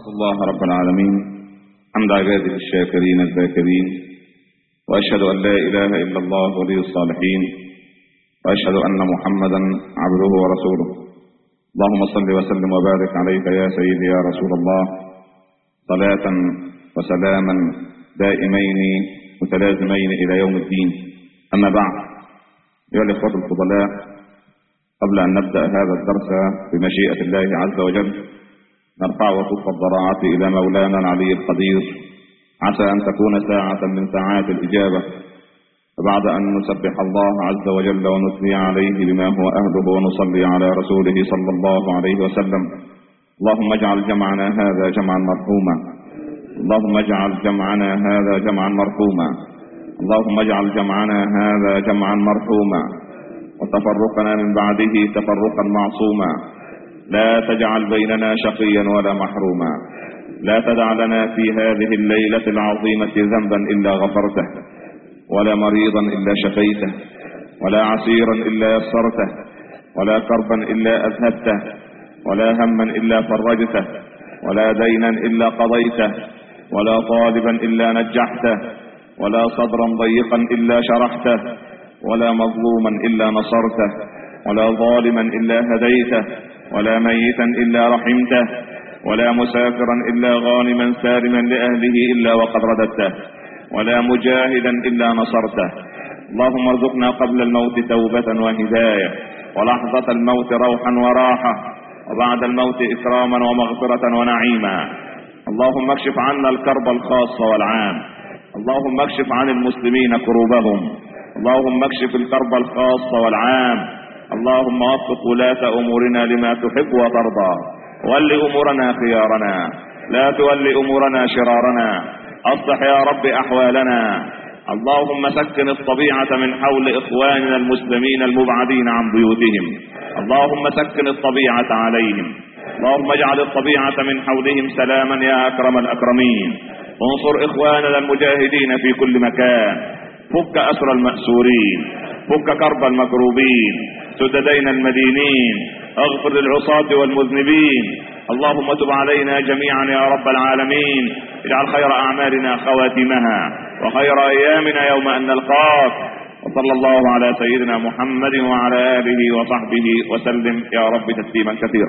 الله رب العالمين حمد عباده الشاكرين الذاكرين وأشهد أن لا إله إلا الله ولي الصالحين وأشهد أن محمدا عبده ورسوله اللهم صل وسلم وبارك عليك يا سيدي يا رسول الله صلاة وسلاما دائمين متلازمين إلى يوم الدين أما بعد أيها الإخوة الفضلاء قبل أن نبدأ هذا الدرس بمشيئة الله عز وجل نرفع وصف الضراعة إلى مولانا العلي القدير عسى أن تكون ساعة من ساعات الإجابة فبعد أن نسبح الله عز وجل ونثني عليه بما هو أهله ونصلي على رسوله صلى الله عليه وسلم اللهم اجعل جمعنا هذا جمعا مرحوما اللهم اجعل جمعنا هذا جمعا مرحوما اللهم اجعل جمعنا هذا جمعا مرحوما وتفرقنا من بعده تفرقا معصوما لا تجعل بيننا شقيا ولا محروما لا تدع لنا في هذه الليلة العظيمة ذنبا إلا غفرته ولا مريضا إلا شفيته ولا عسيرا إلا يسرته ولا كربا إلا أذهبته ولا هما إلا فرجته ولا دينا إلا قضيته ولا طالبا إلا نجحته ولا صدرا ضيقا إلا شرحته ولا مظلوما إلا نصرته ولا ظالما إلا هديته ولا ميتا إلا رحمته ولا مسافرا إلا غانما سالما لأهله إلا وقد رددته ولا مجاهدا إلا نصرته اللهم ارزقنا قبل الموت توبة وهداية ولحظة الموت روحا وراحة وبعد الموت إكراما ومغفرة ونعيما اللهم اكشف عنا الكرب الخاص والعام اللهم اكشف عن المسلمين كروبهم اللهم اكشف الكرب الخاص والعام اللهم وفق ولاة أمورنا لما تحب وترضى ول أمورنا خيارنا لا تول أمورنا شرارنا أصلح يا رب أحوالنا اللهم سكن الطبيعة من حول إخواننا المسلمين المبعدين عن بيوتهم اللهم سكن الطبيعة عليهم اللهم اجعل الطبيعة من حولهم سلاما يا أكرم الأكرمين انصر إخواننا المجاهدين في كل مكان فك أسر المأسورين فك كرب المكروبين سد دين المدينين اغفر للعصاة والمذنبين اللهم تب علينا جميعا يا رب العالمين اجعل خير أعمالنا خواتمها وخير أيامنا يوم أن نلقاك وصلى الله على سيدنا محمد وعلى آله وصحبه وسلم يا رب تسليما كثيرا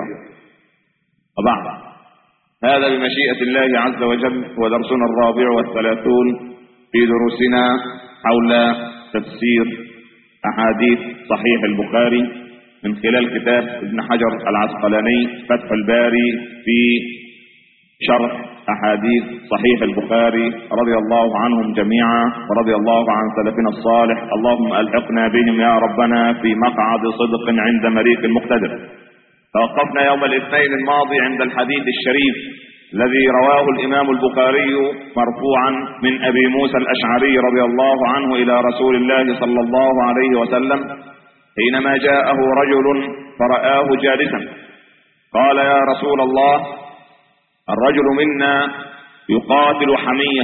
وبعد هذا بمشيئة الله عز وجل هو درسنا الرابع والثلاثون في دروسنا حول تفسير أحاديث صحيح البخاري من خلال كتاب ابن حجر العسقلاني فتح الباري في شرح أحاديث صحيح البخاري رضي الله عنهم جميعا ورضي الله عن سلفنا الصالح اللهم ألحقنا بهم يا ربنا في مقعد صدق عند مليك مقتدر توقفنا يوم الاثنين الماضي عند الحديث الشريف الذي رواه الإمام البخاري مرفوعا من أبي موسى الأشعري رضي الله عنه إلى رسول الله صلى الله عليه وسلم حينما جاءه رجل فرآه جالسا قال يا رسول الله الرجل منا يقاتل حمية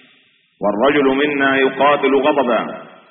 والرجل منا يقاتل غضبا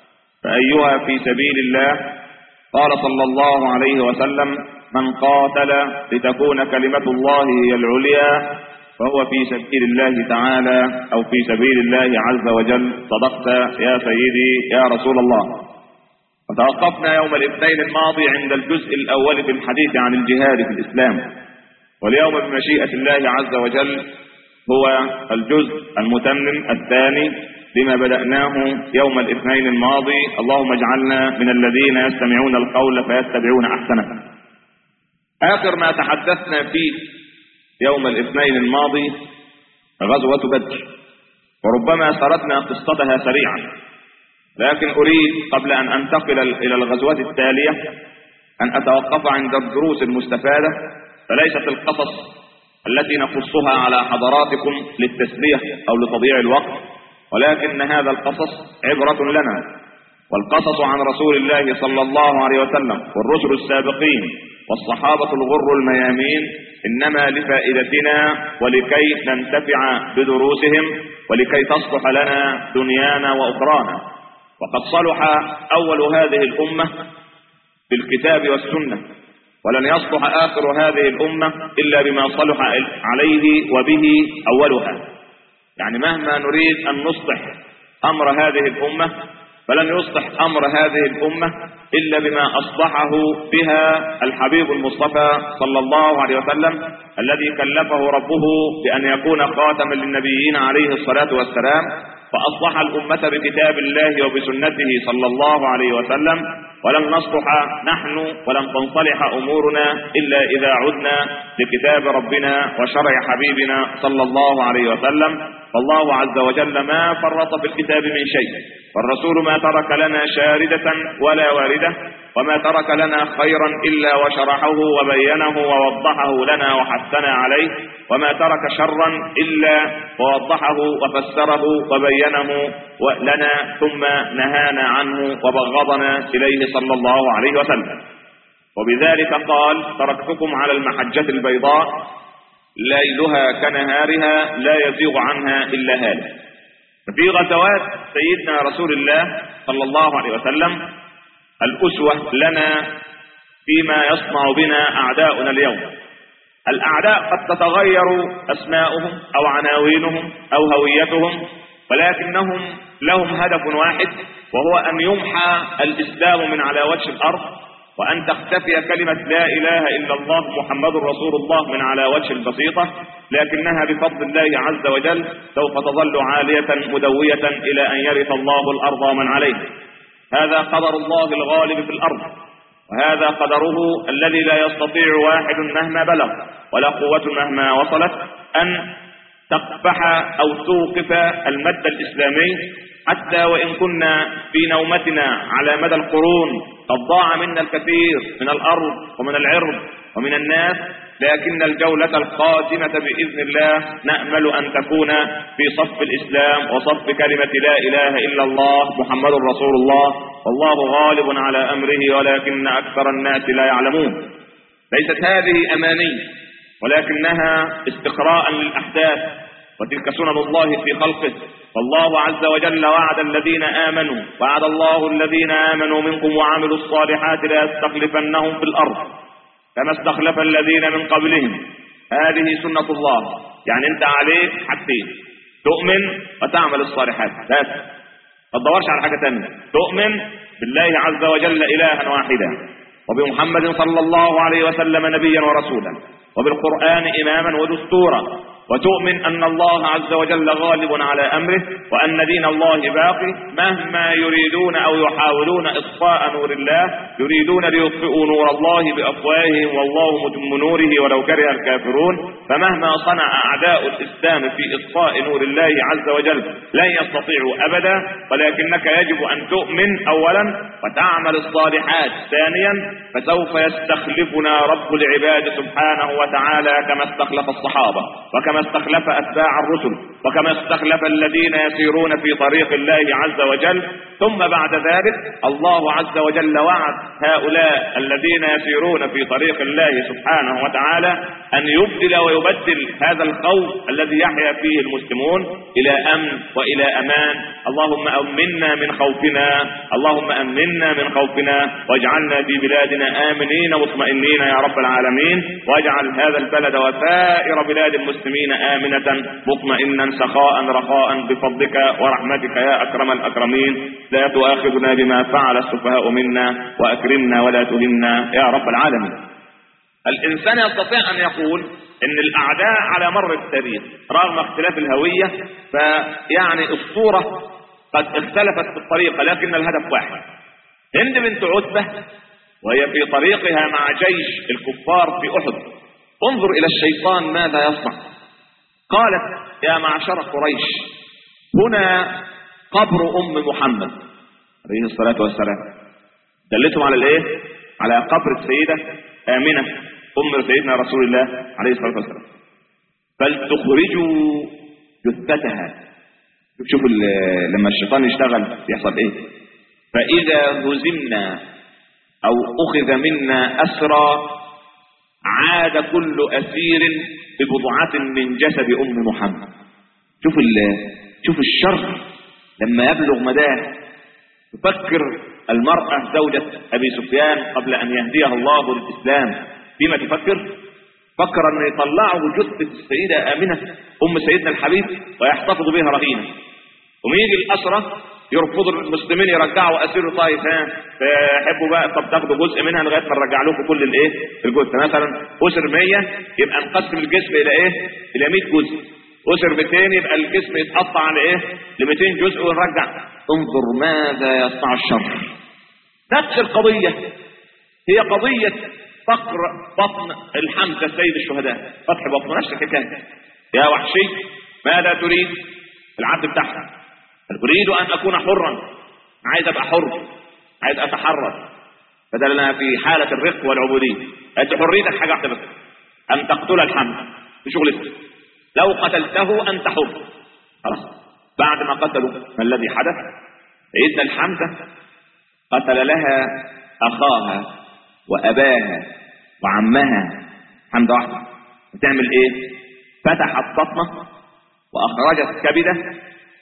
فأيها في سبيل الله قال صلى الله عليه وسلم من قاتل لتكون كلمة الله هي العليا فهو في سبيل الله تعالى أو في سبيل الله عز وجل صدقت يا سيدي يا رسول الله وتوقفنا يوم الاثنين الماضي عند الجزء الأول في الحديث عن الجهاد في الإسلام واليوم بمشيئة الله عز وجل هو الجزء المتمم الثاني لما بدأناه يوم الاثنين الماضي اللهم اجعلنا من الذين يستمعون القول فيتبعون أحسنه آخر ما تحدثنا فيه يوم الاثنين الماضي غزوة بدر وربما سردنا قصتها سريعا لكن أريد قبل أن أنتقل إلى الغزوة التالية أن أتوقف عند الدروس المستفادة فليست القصص التي نقصها على حضراتكم للتسلية أو لتضييع الوقت ولكن هذا القصص عبرة لنا والقصص عن رسول الله صلى الله عليه وسلم والرسل السابقين والصحابة الغر الميامين إنما لفائدتنا ولكي ننتفع بدروسهم ولكي تصلح لنا دنيانا وأخرانا وقد صلح أول هذه الأمة بالكتاب والسنة ولن يصلح آخر هذه الأمة إلا بما صلح عليه وبه أولها يعني مهما نريد أن نصلح أمر هذه الأمة فلن يصلح أمر هذه الأمة إلا بما أصلحه بها الحبيب المصطفى صلى الله عليه وسلم الذي كلفه ربه بأن يكون خاتما للنبيين عليه الصلاة والسلام فأصلح الأمة بكتاب الله وبسنته صلى الله عليه وسلم ولن نصلح نحن ولن تنصلح أمورنا إلا إذا عدنا لكتاب ربنا وشرع حبيبنا صلى الله عليه وسلم فالله عز وجل ما فرط في الكتاب من شيء والرسول ما ترك لنا شاردة ولا واردة وما ترك لنا خيرا إلا وشرحه وبينه ووضحه لنا وحثنا عليه وما ترك شرا إلا ووضحه وفسره وبينه لنا ثم نهانا عنه وبغضنا إليه صلى الله عليه وسلم وبذلك قال تركتكم على المحجة البيضاء ليلها كنهارها لا يزيغ عنها إلا هالك في غزوات سيدنا رسول الله صلى الله عليه وسلم الأسوة لنا فيما يصنع بنا أعداؤنا اليوم الأعداء قد تتغير أسماؤهم أو عناوينهم أو هويتهم ولكنهم لهم هدف واحد وهو أن يمحى الإسلام من على وجه الأرض وأن تختفي كلمة لا إله إلا الله محمد رسول الله من على وجه البسيطة لكنها بفضل الله عز وجل سوف تظل عالية مدوية إلى أن يرث الله الأرض ومن عليها هذا قدر الله الغالب في الأرض وهذا قدره الذي لا يستطيع واحد مهما بلغ ولا قوة مهما وصلت أن تقبح أو توقف المد الإسلامي حتى وإن كنا في نومتنا على مدى القرون قد ضاع منا الكثير من الأرض ومن العرض ومن الناس لكن الجولة القادمة بإذن الله نأمل أن تكون في صف الإسلام وصف كلمة لا إله إلا الله محمد رسول الله والله غالب على أمره ولكن أكثر الناس لا يعلمون ليست هذه أماني ولكنها استقراء للأحداث وتلك سنن الله في خلقه فالله عز وجل وعد الذين آمنوا وعد الله الذين آمنوا منكم وعملوا الصالحات ليستخلفنهم في الأرض كما استخلف الذين من قبلهم هذه سنة الله يعني انت عليك حاجتين تؤمن وتعمل الصالحات بس ما تدورش على حاجة تانية تؤمن بالله عز وجل إلها واحدا وبمحمد صلى الله عليه وسلم نبيا ورسولا وبالقرآن إماما ودستورا وتؤمن أن الله عز وجل غالب على أمره وأن دين الله باقي مهما يريدون أو يحاولون إطفاء نور الله يريدون ليطفئوا نور الله بأفواههم والله متم نوره ولو كره الكافرون فمهما صنع أعداء الإسلام في إطفاء نور الله عز وجل لن يستطيعوا أبدا ولكنك يجب أن تؤمن أولا وتعمل الصالحات ثانيا فسوف يستخلفنا رب العباد سبحانه وتعالى كما استخلف الصحابة وكما كما استخلف أتباع الرسل وكما استخلف الذين يسيرون في طريق الله عز وجل ثم بعد ذلك الله عز وجل وعد هؤلاء الذين يسيرون في طريق الله سبحانه وتعالى أن يبدل ويبدل هذا الخوف الذي يحيا فيه المسلمون إلى أمن وإلى أمان اللهم أمنا من خوفنا اللهم أمنا من خوفنا واجعلنا في بلادنا آمنين مطمئنين يا رب العالمين واجعل هذا البلد وسائر بلاد المسلمين المسلمين آمنة مطمئنا سخاء رخاء بفضلك ورحمتك يا أكرم الأكرمين لا تؤاخذنا بما فعل السفهاء منا وأكرمنا ولا تهنا يا رب العالمين الإنسان يستطيع أن يقول ان الاعداء على مر التاريخ رغم اختلاف الهوية فيعني الصورة قد اختلفت في الطريقة لكن الهدف واحد هند بنت عتبة وهي في طريقها مع جيش الكفار في احد انظر الى الشيطان ماذا يصنع قالت يا معشر قريش هنا قبر ام محمد عليه الصلاة والسلام دلتهم على الايه على قبر السيدة امنة ام سيدنا رسول الله عليه الصلاة والسلام فلتخرجوا جثتها شوف لما الشيطان يشتغل يحصل ايه فاذا هزمنا او اخذ منا اسرى عاد كل اسير ببضعة من جسد أم محمد شوف شوف الشر لما يبلغ مداه تفكر المرأة زوجة أبي سفيان قبل أن يهديها الله للإسلام فيما تفكر فكر أن يطلعوا جثة السيدة آمنة أم سيدنا الحبيب ويحتفظوا بها رهينة ويجي الأسرة يرفضوا المسلمين يرجعوا اسير طيب ها تحبوا بقى طب تاخدوا جزء منها لغايه ما نرجع لكم كل الايه الجزء مثلا اسر 100 يبقى نقسم الجسم الى ايه الى 100 جزء اسر 200 يبقى الجسم يتقطع على ايه ل 200 جزء ونرجع انظر ماذا يصنع الشر نفس القضيه هي قضيه فقر بطن الحمزه سيد الشهداء فتح بطن نفس الحكايه يا وحشي ماذا تريد العبد بتاعها أريد أن أكون حرا عايز أبقى حر عايز أتحرر بدل أنا في حالة الرق والعبودية أنت حريتك حاجة واحدة بس أن تقتل الحمد في شغلتك لو قتلته أنت حر خلاص بعد ما قتلوا ما الذي حدث سيدنا الحمزة قتل لها أخاها وأباها وعمها حمزة واحدة بتعمل إيه فتحت بطنه وأخرجت كبده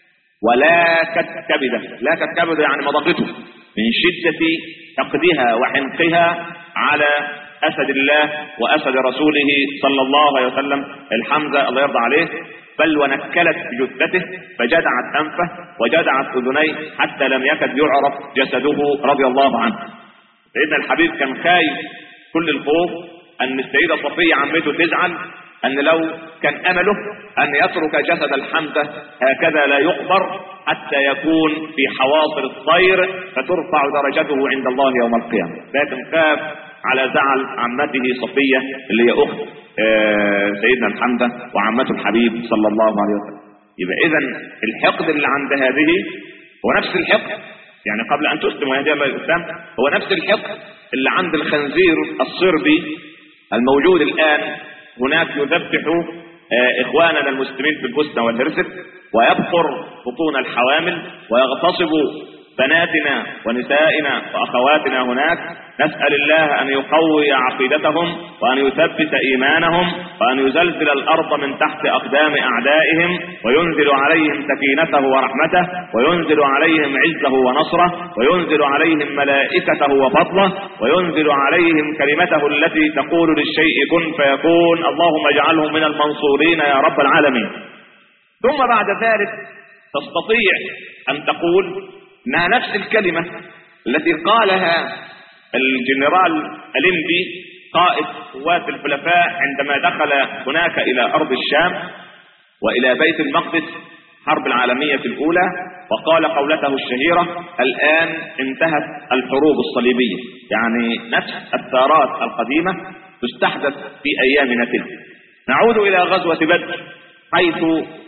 ولا كبدة لا كبدة يعني مضغته من شدة حقدها وحنقها على أسد الله وأسد رسوله صلى الله عليه وسلم الحمزة الله يرضى عليه بل ونكلت بجثته فجدعت أنفه وجدعت أذنيه حتى لم يكد يعرف جسده رضي الله عنه سيدنا الحبيب كان خايف كل الخوف أن السيدة صفية عمته تزعل أن لو كان أمله أن يترك جسد الحمزة هكذا لا يقبر حتى يكون في حواصل الطير فترفع درجته عند الله يوم القيامة لكن خاف على زعل عمته صفية اللي هي أخت آه، سيدنا الحمزة وعمته الحبيب صلى الله عليه وسلم يبقى إذا الحقد اللي عند هذه هو نفس الحقد يعني قبل أن تسلم ويهدي الله الإسلام هو نفس الحقد اللي عند الخنزير الصربي الموجود الآن هناك يذبح آه، إخواننا المسلمين في البوسنة والهرسك ويبقر بطون الحوامل ويغتصب بناتنا ونسائنا وأخواتنا هناك نسأل الله أن يقوي عقيدتهم وأن يثبت إيمانهم وأن يزلزل الأرض من تحت أقدام أعدائهم وينزل عليهم سكينته ورحمته وينزل عليهم عزه ونصره وينزل عليهم ملائكته وفضله وينزل عليهم كلمته التي تقول للشيء كن فيكون اللهم اجعلهم من المنصورين يا رب العالمين ثم بعد ذلك تستطيع أن تقول انها نفس الكلمة التي قالها الجنرال اليندي قائد قوات الحلفاء عندما دخل هناك الى ارض الشام والى بيت المقدس حرب العالمية الأولى وقال قولته الشهيرة الآن انتهت الحروب الصليبية يعني نفس الثارات القديمة تستحدث في أيامنا تلك نعود إلى غزوة بدر حيث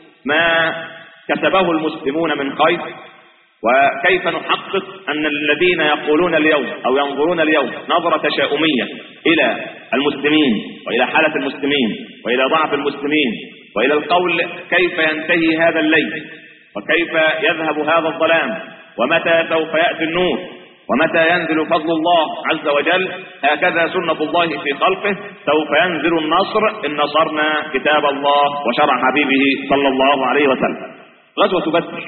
ما كسبه المسلمون من خير وكيف نحقق أن الذين يقولون اليوم أو ينظرون اليوم نظرة تشاؤمية إلى المسلمين وإلى حالة المسلمين وإلى ضعف المسلمين وإلى القول كيف ينتهي هذا الليل وكيف يذهب هذا الظلام ومتى سوف يأتي النور ومتى ينزل فضل الله عز وجل هكذا سنة الله في خلقه سوف ينزل النصر إن نصرنا كتاب الله وشرع حبيبه صلى الله عليه وسلم غزوة بدر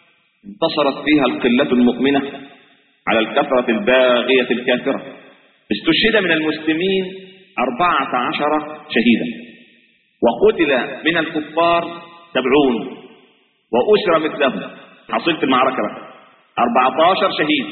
انتصرت فيها القلة المؤمنة على الكثرة الباغية الكافرة استشهد من المسلمين أربعة عشر شهيدا وقتل من الكفار سبعون وأسر مثلهم حصلت المعركة بقى أربعة عشر شهيد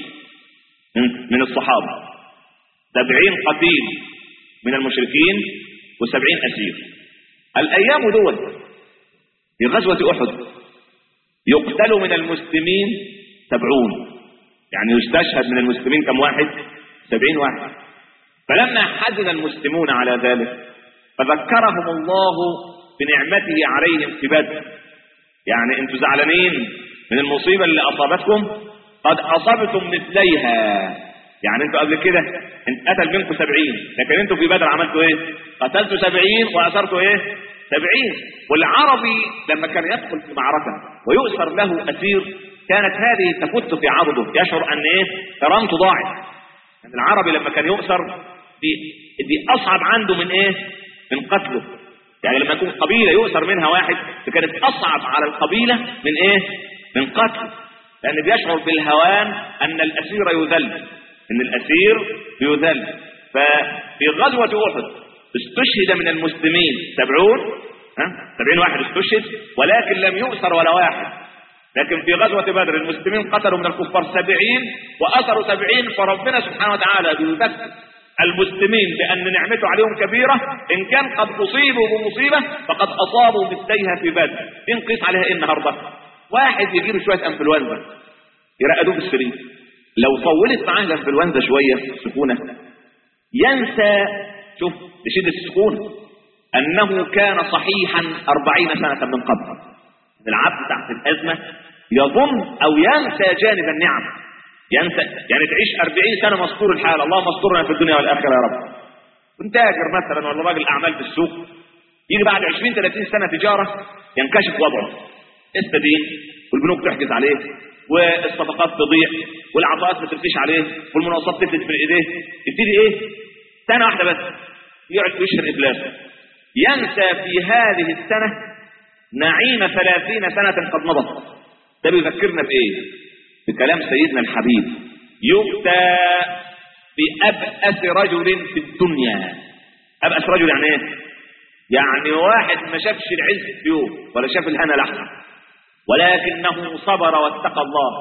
من الصحابة سبعين قتيل من المشركين وسبعين أسير الأيام دول في غزوة أحد يقتل من المسلمين سبعون يعني يستشهد من المسلمين كم واحد سبعين واحد فلما حزن المسلمون على ذلك فذكرهم الله بنعمته عليهم في بدر يعني انتوا زعلانين من المصيبة اللي أصابتكم قد أصبتم مثليها يعني انتوا قبل كده انت قتل منكم سبعين لكن انتوا في بدر عملتوا ايه قتلتوا سبعين وأثرتوا ايه سبعين والعربي لما كان يدخل في معركة ويؤثر له أسير كانت هذه تفت في عضده يشعر أن إيه كرامته ضاعت يعني العربي لما كان يؤثر دي, دي أصعب عنده من إيه من قتله يعني لما يكون قبيلة يؤثر منها واحد فكانت أصعب على القبيلة من إيه من قتله لأن بيشعر بالهوان أن الأسير يذل أن الأسير يذل ففي غزوة أحد استشهد من المسلمين سبعون ها سبعين واحد استشهد ولكن لم يؤسر ولا واحد لكن في غزوة بدر المسلمين قتلوا من الكفار سبعين وأسروا سبعين فربنا سبحانه وتعالى بيذكر المسلمين بأن نعمته عليهم كبيرة إن كان قد أصيبوا بمصيبة فقد أصابوا مثليها في بدر إن قيس عليها إيه النهاردة واحد يجي له شوية أنفلونزا يرقدوه في السرير لو طولت معاه الأنفلونزا شوية سكونة ينسى شوف بشدة السكونة أنه كان صحيحا أربعين سنة من قبل العبد تحت الأزمة يظن أو ينسى جانب النعم ينسى يعني تعيش أربعين سنة مستور الحال الله مستورنا في الدنيا والآخرة يا رب كنت تاجر مثلا ولا راجل أعمال في السوق يجي بعد 20 30 سنة تجارة ينكشف وضعه السدين والبنوك تحجز عليه والصفقات تضيع والعطاءات ما تمشيش عليه والمناقصات تفلت من ايديه يبتدي ايه سنة واحدة بس يقعد يشهر إفلاسه ينسى في هذه السنة نعيم ثلاثين سنة قد مضت ده بيذكرنا بإيه بكلام سيدنا الحبيب يؤتى بأبأس رجل في الدنيا أبأس رجل يعني ايه يعني واحد ما شافش العز في يوم ولا شاف الهنا لحظة ولكنه صبر واتقى الله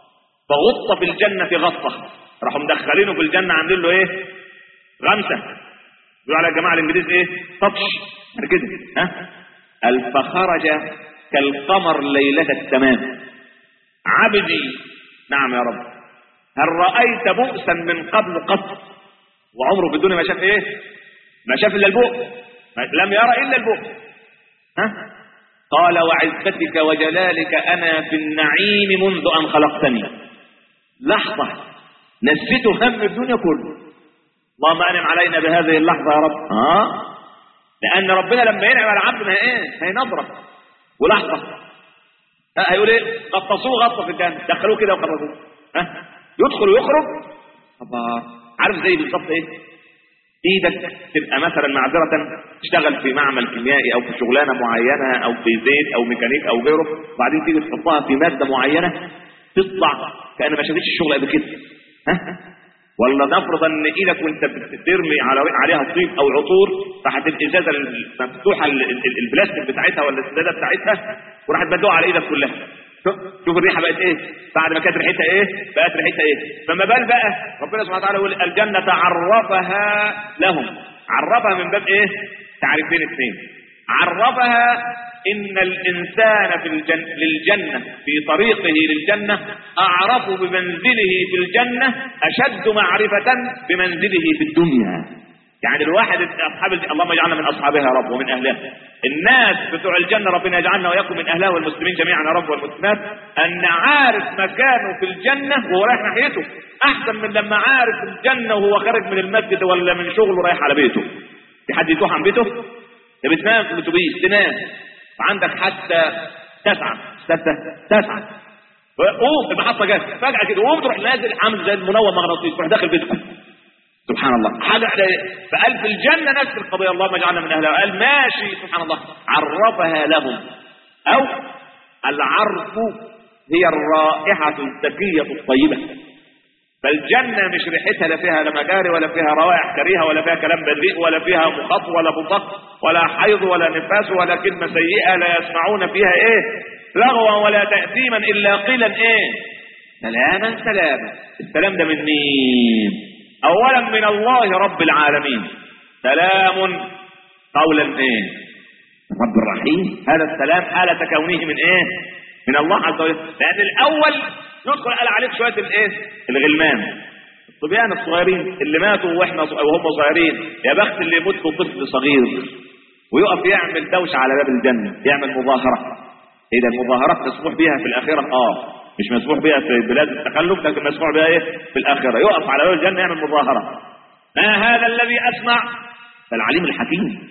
فغط في الجنة غطة راحوا مدخلينه في الجنة عاملين له ايه غمسة يقولوا على الجماعة الانجليز ايه تطش يعني كده ها قال فخرج كالقمر ليلة التمام عبدي نعم يا رب هل رأيت بؤسا من قبل قط وعمره في الدنيا ما شاف ايه ما شاف الا البؤس لم يرى الا البؤس ها قال وعزتك وجلالك انا في النعيم منذ ان خلقتني لحظة نسيت هم الدنيا كله اللهم انعم علينا بهذه اللحظة يا رب ها لان ربنا لما ينعم على عبد ما ايه هينظرة ولحظة ها هيقول ايه غطسوه غطة في الجنة دخلوه كده وقربوه ها يدخل ويخرج الله عارف زي بالظبط ايه ايدك تبقى مثلا معذرة تشتغل في معمل كيميائي او في شغلانة معينة او في زيت او ميكانيك او غيره وبعدين تيجي تحطها في مادة معينة تطلع كأن ما شافتش الشغل قبل كده ها ولا نفرض ان ايدك وانت بترمي على عليها طيب او عطور راحت الازازه المفتوحه ال- ال- البلاستيك بتاعتها ولا السداده بتاعتها وراحت بدوها على ايدك كلها شوف شوف الريحه بقت ايه بعد ما كانت ريحتها ايه بقت ريحتها ايه فما بال بقى ربنا سبحانه وتعالى يقول الجنه عرفها لهم عرفها من باب ايه تعريفين اثنين عرفها ان الانسان في الجنة للجنة في طريقه للجنة اعرف بمنزله في الجنة اشد معرفة بمنزله في الدنيا يعني الواحد اصحاب الج- اللهم اجعلنا من اصحابها يا رب ومن اهلها الناس بتوع الجنة ربنا يجعلنا وياكم من اهلها والمسلمين جميعا يا رب والمسلمات ان عارف مكانه في الجنة وهو رايح ناحيته احسن من لما عارف الجنة وهو خارج من المسجد ولا من شغله رايح على بيته في حد يتوح عن بيته ده بتنام في الاتوبيس تنام وعندك حتى تسعة ستة تسعة قوم المحطة جت فجأة كده قوم تروح نازل عامل زي المنوم مغناطيس تروح داخل بيتكم سبحان الله حاجة على- فقال في الجنة نفس القضية اللهم اجعلنا من أهلها قال ماشي سبحان الله عرفها لهم أو العرف هي الرائحة الزكية الطيبة فالجنة مش ريحتها لا فيها لا مجاري ولا فيها روائح كريهة ولا فيها كلام بذيء ولا فيها مخاط ولا بطق ولا حيض ولا نفاس ولا كلمة سيئة لا يسمعون فيها ايه لغوا ولا تأثيما إلا قيلا ايه سلاما سلاما السلام ده من مين أولا من الله رب العالمين سلام قولا ايه رب الرحيم هذا السلام حالة كونه من ايه من الله عز وجل لأن الأول يدخل قال عليك شوية الايه الغلمان الصبيان الصغيرين اللي ماتوا واحنا وهم صغيرين يا بخت اللي يموت في طفل صغير ويقف يعمل دوشة على باب الجنة يعمل مظاهرة إذا المظاهرات مسموح بها في الآخرة اه مش مسموح بها في بلاد التخلف لكن مسموح بها ايه في الآخرة يقف على باب الجنة يعمل مظاهرة ما هذا الذي أسمع فالعليم الحكيم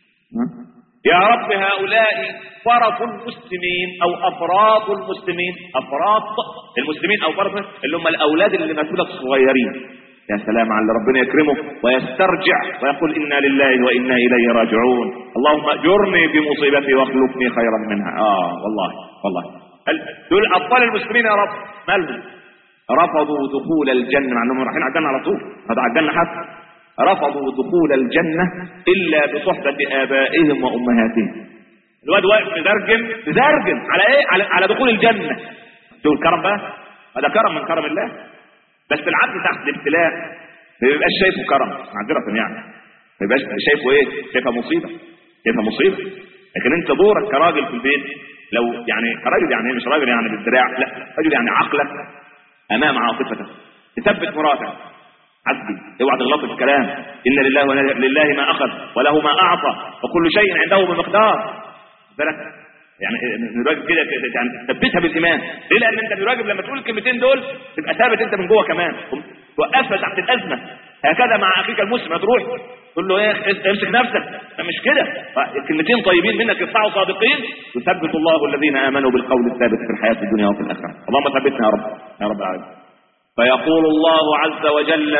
يا رب هؤلاء فرط المسلمين او افراط المسلمين افراط المسلمين او فرط اللي هم الاولاد اللي ماتوا لك صغيرين يا سلام على ربنا يكرمه ويسترجع ويقول انا لله وانا اليه راجعون اللهم اجرني بمصيبتي واخلفني خيرا منها اه والله والله دول ابطال المسلمين يا رب مالهم رفضوا دخول الجنه مع انهم رايحين على الجنه على طول هذا على الجنه حتى رفضوا دخول الجنه الا بصحبه ابائهم وامهاتهم الواد واقف مدرجم مدرجم على ايه على, على دخول الجنه دول كرم بقى هذا كرم من كرم الله بس العبد تحت الابتلاء ما بيبقاش شايفه كرم معذره يعني ما بيبقاش شايفه ايه شايفها مصيبه شايفها مصيبه لكن انت دورك كراجل في البيت لو يعني كراجل يعني مش راجل يعني بالدراع لا رجل يعني عقلك امام عاطفتك تثبت مراتك حسبي اوعى تغلط في الكلام ان لله ولله ما اخذ وله ما اعطى وكل شيء عنده بمقدار بالك يعني الراجل كده كده- يعني ثبتها بالايمان ليه لان انت الراجل لما تقول الكلمتين دول تبقى ثابت انت من جوه كمان توقفها تحت الازمه هكذا مع اخيك المسلم تروح تقول له ايه انت امسك نفسك ده مش كده كلمتين طيبين منك يطلعوا صادقين يثبت الله الذين امنوا بالقول الثابت في الحياه الدنيا وفي الاخره اللهم ثبتنا يا رب يا رب العالمين فيقول الله عز وجل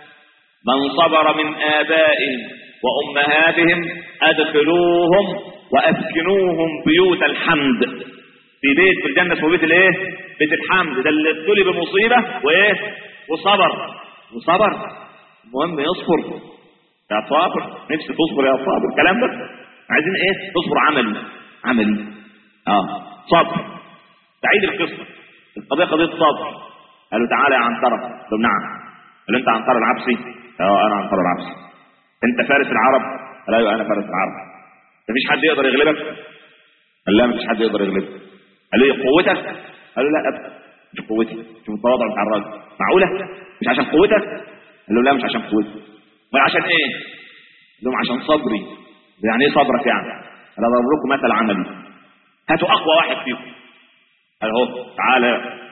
من صبر من آبائهم وأمهاتهم أدخلوهم وأسكنوهم بيوت الحمد في بيت في الجنة اسمه بيت الايه؟ بيت الحمد ده اللي ابتلي بمصيبة وايه؟ وصبر وصبر المهم يصبر يا صابر نفسي تصبر يا صابر الكلام ده عايزين ايه؟ تصبر عملي عملي اه صبر تعيد القصة القضية قضية صبر قالوا تعالى يا عنترة قال له نعم قال له انت عنترة العبسي اه انا عنترة العبسي انت فارس العرب قال ايوه انا فارس العرب مفيش حد يقدر يغلبك قال لا مفيش حد يقدر يغلبك قال له إيه قوتك قال له لا ابدا مش قوتي شوف التواضع بتاع الراجل معقوله مش عشان قوتك قال له لا مش عشان قوتي امال عشان ايه قال لهم عشان صبري يعني ايه صبرك يعني انا اضرب لكم مثل عملي هاتوا اقوى واحد فيكم قال اهو تعالى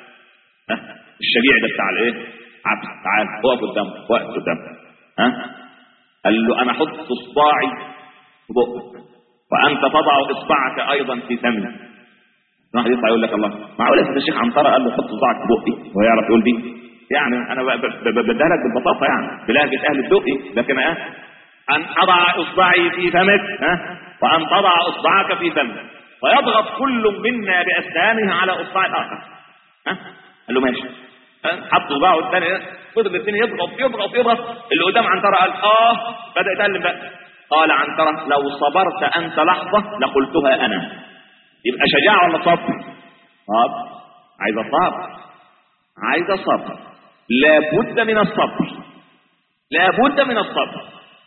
ها الشجيع ده بتاع الايه عبد تعال اقف قدامه واقف قدامه ها قال له انا احط اصبعي في بقك وانت تضع اصبعك ايضا في فمي واحد يطلع يقول لك الله معقول يا الشيخ عنتره قال له حط صباعك في بقي وهو يعرف يقول دي يعني انا ب- ب- ب- بديها لك بالبساطه يعني بلهجه اهل الدقي لكن اه ان اضع اصبعي في فمك ها وان تضع اصبعك في فمك ويضغط كل منا باسنانه على اصبع الاخر ها قال له ماشي ها؟ حط صباعه الثاني فضل الاثنين يضغط يضغط يضغط اللي قدام عنتره قال اه بدا يتكلم بقى قال عنتره لو صبرت انت لحظه لقلتها انا يبقى شجاعه ولا صبر؟ صبر عايز صبر عايز صبر لابد من الصبر لابد من الصبر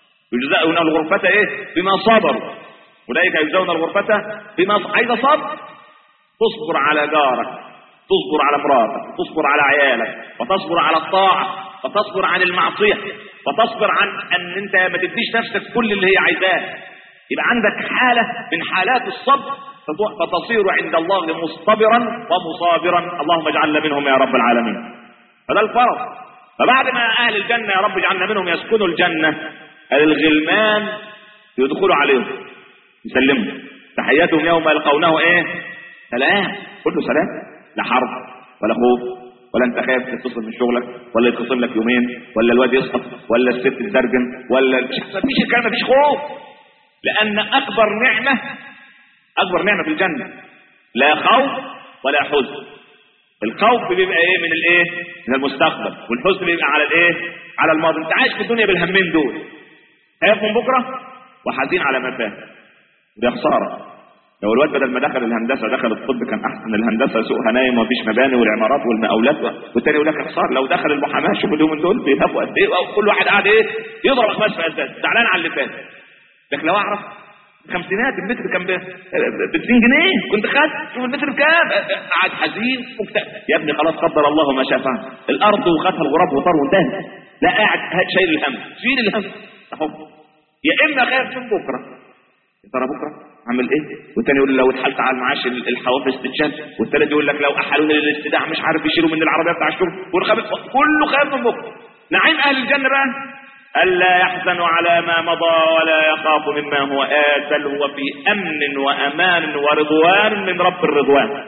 يجزون الغرفة ايه بما صبروا اولئك يجزون الغرفة بما ص- عايز صبر تصبر على جارك تصبر على مراتك تصبر على عيالك وتصبر على الطاعة وتصبر عن المعصية وتصبر عن ان انت ما تديش نفسك كل اللي هي عايزاه يبقى عندك حالة من حالات الصبر فت- فتصير عند الله مصطبرا ومصابرا اللهم اجعلنا منهم يا رب العالمين فده الفرض فبعد ما اهل الجنة يا رب اجعلنا منهم يسكنوا الجنة الغلمان يدخلوا عليهم يسلموا تحياتهم يوم يلقونه ايه سلام كله سلام لا حرب ولا خوف ولا انت خايف تتصل من شغلك ولا يتصل لك يومين ولا الواد يسقط ولا الست تترجم ولا مفيش مفيش الكلام مفيش خوف لان اكبر نعمه اكبر نعمه في الجنه لا خوف ولا حزن الخوف بيبقى ايه من الايه من المستقبل والحزن بيبقى على الايه على الماضي انت عايش في الدنيا بالهمين دول خايف من بكره وحزين على ما فات وده خساره لو الواد بدل ما دخل الهندسه دخل الطب كان احسن الهندسه سوقها نايم ومفيش مباني والعمارات والمقاولات والتاني يقول لك خساره لو دخل المحاماه شوف اليومين دول بيهابوا قد ايه وكل واحد قاعد ايه يضرب اخماس في اساس زعلان على اللي فات لكن لو اعرف خمسينات المتر كان ب 2 جنيه كنت خدت شوف المتر بكام قاعد حزين مكتئب يا ابني خلاص قدر الله ما شاء فعل الارض وخدها الغراب وطار وانتهى لا قاعد شايل الهم شيل الهم اهو يا اما خايف من بكره يا ترى بكره عامل ايه والتاني يقول لو اتحلت على المعاش ال- الحوافز تتشال والتالت يقول لك لو احالوني للاستداع مش عارف يشيلوا من العربيه بتاع الشغل والخامس كله خايف من بكره نعيم اهل الجنه بقى الا يحزن على ما مضى ولا يخاف مما هو ات بل هو في امن وامان ورضوان من رب الرضوان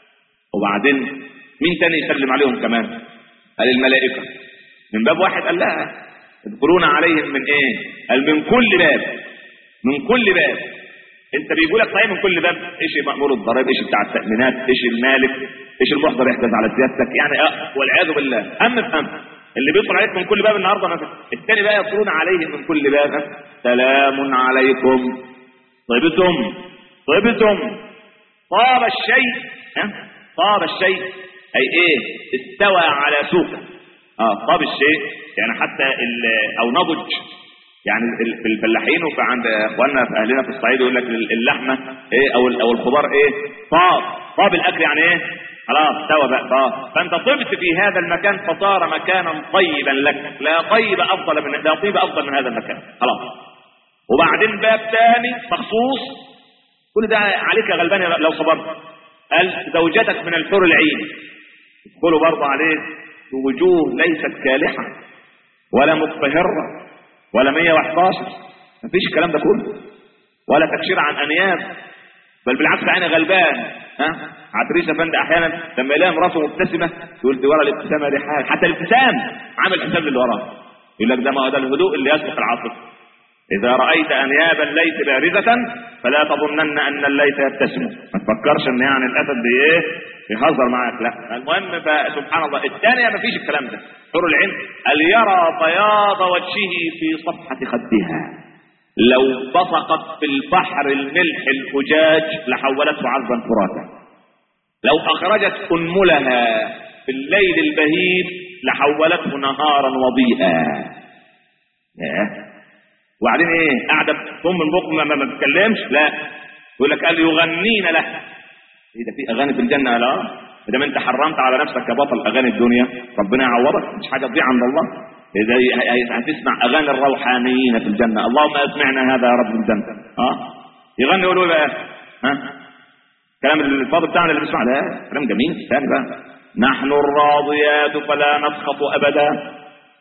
وبعدين مين تاني يسلم عليهم كمان قال الملائكه من باب واحد قال لا يدخلون عليهم من ايه قال من كل باب من كل باب انت بيجوا لك طيب من كل باب ايش مأمور الضرائب ايش بتاع التأمينات ايش المالك ايش المحضر يحجز على سيادتك يعني اه والعياذ بالله هم في هم اللي بيدخل عليك من كل باب النهارده مثلا الثاني بقى يدخلون عليه من كل باب سلام عليكم طيبتم طيبتم طاب الشيء ها طاب الشيء اي ايه استوى على سوقه اه طاب الشيء يعني حتى ال- او نضج يعني ال- في الفلاحين وفي عند اخواننا في اهلنا في الصعيد يقول لك اللحمه ايه او ال- او الخضار ايه طاب طاب الاكل يعني ايه خلاص استوى بقى طاب فانت طبت في هذا المكان فصار مكانا طيبا لك لا طيب افضل من لا طيب افضل من هذا المكان خلاص وبعدين باب ثاني مخصوص كل ده عليك يا غلبان لو صبرت قال زوجتك من الحور العين يدخلوا برضه عليك بوجوه ليست كالحة ولا مقبهرة ولا 111 مفيش الكلام ده كله ولا تكشير عن انياب بل بالعكس عيني غلبان ها عتريس افندي احيانا لما يلاقي مراته مبتسمه يقول دي ورا الابتسامه دي حاجه حتى الابتسام عامل حساب للي وراه يقول لك ده ما هو ده الهدوء اللي يسبق العاطفه إذا رأيت أنياب الليث بارزة فلا تظنن أن الليث يبتسم ما تفكرش إن يعني الأسد بي إيه يهزر معاك لا المهم سبحان الله الثانية ما فيش الكلام ده حور العين قال يرى بياض وجهه في صفحة خدها لو بصقت في البحر الملح الأجاج لحولته عذبا فراتا لو أخرجت أنملها في الليل البهيم لحولته نهارا وضيئا ياه وبعدين ايه قاعده ثم البق ما, ما, ما بتتكلمش لا يقول لك قال يغنين له ايه ده في اغاني في الجنه لا اذا ما انت حرمت على نفسك يا بطل اغاني الدنيا ربنا يعوضك مش حاجه تضيع عند الله اذا هي- هي- هتسمع اغاني الروحانيين في الجنه اللهم اسمعنا هذا يا رب الجنه ها يغني يقولوا إيه بقى ها كلام الفاضل بتاعنا اللي بنسمعه ده كلام جميل ثاني بقى نحن الراضيات فلا نسخط ابدا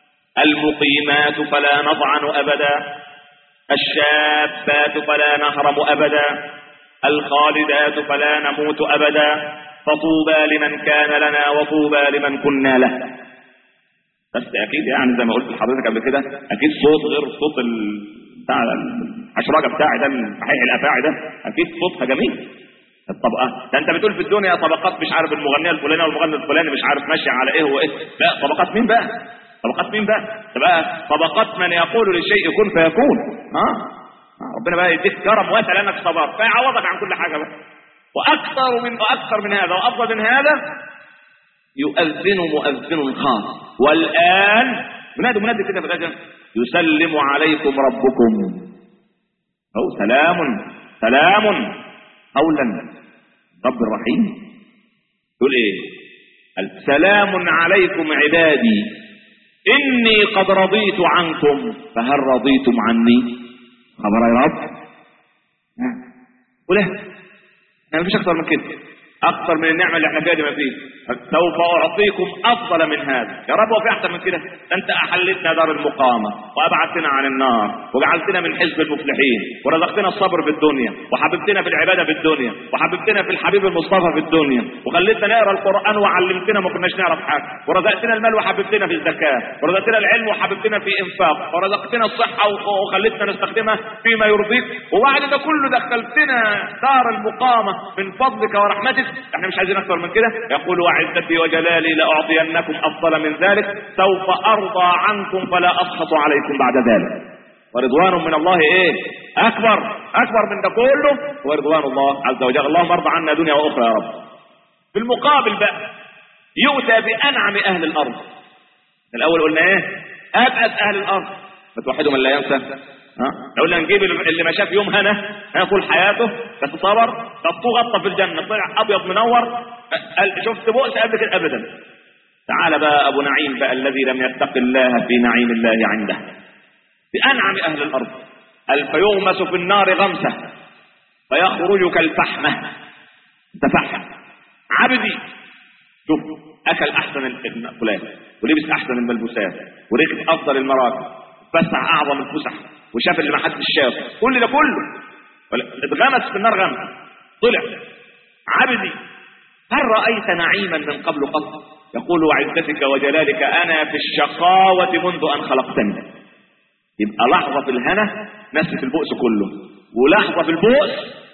المقيمات فلا نضعن ابدا الشابات فلا نهرم أبدا الخالدات فلا نموت أبدا فطوبى لمن كان لنا وطوبى لمن كنا له بس أكيد يعني زي ما قلت لحضرتك قبل كده أكيد صوت غير صوت ال... بتاع الحشرجة بتاعي ده الصحيح الأفاعي ده أكيد صوتها جميل الطبقة ده أنت بتقول في الدنيا طبقات مش عارف المغنية الفلانية والمغني الفلاني مش عارف ماشي على إيه وإيه لا طبقات مين بقى طبقات مين بقى تبقى طبقات من يقول للشيء كن فيكون ها آه. ربنا بقى يديك كرم واسع لانك صبرت فيعوضك عن كل حاجه بقى واكثر من واكثر من هذا وافضل من هذا يؤذن مؤذن خاص والان منادي منادي كده في الاذان يسلم عليكم ربكم او سلام سلام قولا رب الرحيم يقول ايه السلام عليكم عبادي إني قد رضيت عنكم فهل رضيتم عني خبر يا رب وله ما فيش أكثر من كده أكثر من النعمة اللي احنا فيها دي ما فيه سوف أعطيكم أفضل من هذا يا رب وفي أحسن من كده ده أنت أحلتنا دار المقامة وأبعدتنا عن النار وجعلتنا من حزب المفلحين ورزقتنا الصبر في الدنيا وحببتنا في العبادة في الدنيا وحببتنا في الحبيب المصطفى في الدنيا وخليتنا نقرا القرآن وعلمتنا ما كناش نعرف حاجة ورزقتنا المال وحببتنا في الزكاة ورزقتنا العلم وحببتنا في إنفاق ورزقتنا الصحة وخليتنا نستخدمها فيما يرضيك وبعد ده كله دخلتنا دار المقامة من فضلك ورحمتك احنا مش عايزين اكثر من كده يقول وعزتي وجلالي لاعطينكم افضل من ذلك سوف ارضى عنكم فلا اسخط عليكم بعد ذلك ورضوان من الله ايه اكبر اكبر من ده كله ورضوان الله عز وجل اللهم ارضى عنا دنيا واخرى يا رب في المقابل بقى يؤتى بانعم اهل الارض الاول قلنا ايه ابأس اهل الارض فتوحدوا من لا ينسى ها لو قلنا نجيب اللي ما شاف يوم هنا ها طول حياته بس صبر طبطوه غطى في الجنه طلع ابيض منور قال شفت بؤس قبل كده ابدا تعال بقى ابو نعيم بقى الذي لم يتق الله في نعيم الله عنده بانعم اهل الارض قال فيغمس في النار غمسه فيخرج كالفحمه تفحم عبدي شوف اكل احسن المأكولات ولبس احسن الملبوسات وركب افضل المراكب فسح اعظم الفسح وشاف اللي ما حدش شافه كل ده كله اتغمس في النار غمس طلع عبدي هل رايت نعيما من قبل قط يقول وعزتك وجلالك انا في الشقاوه منذ ان خلقتني يبقى لحظه في الهنا نسف البؤس كله ولحظه في البؤس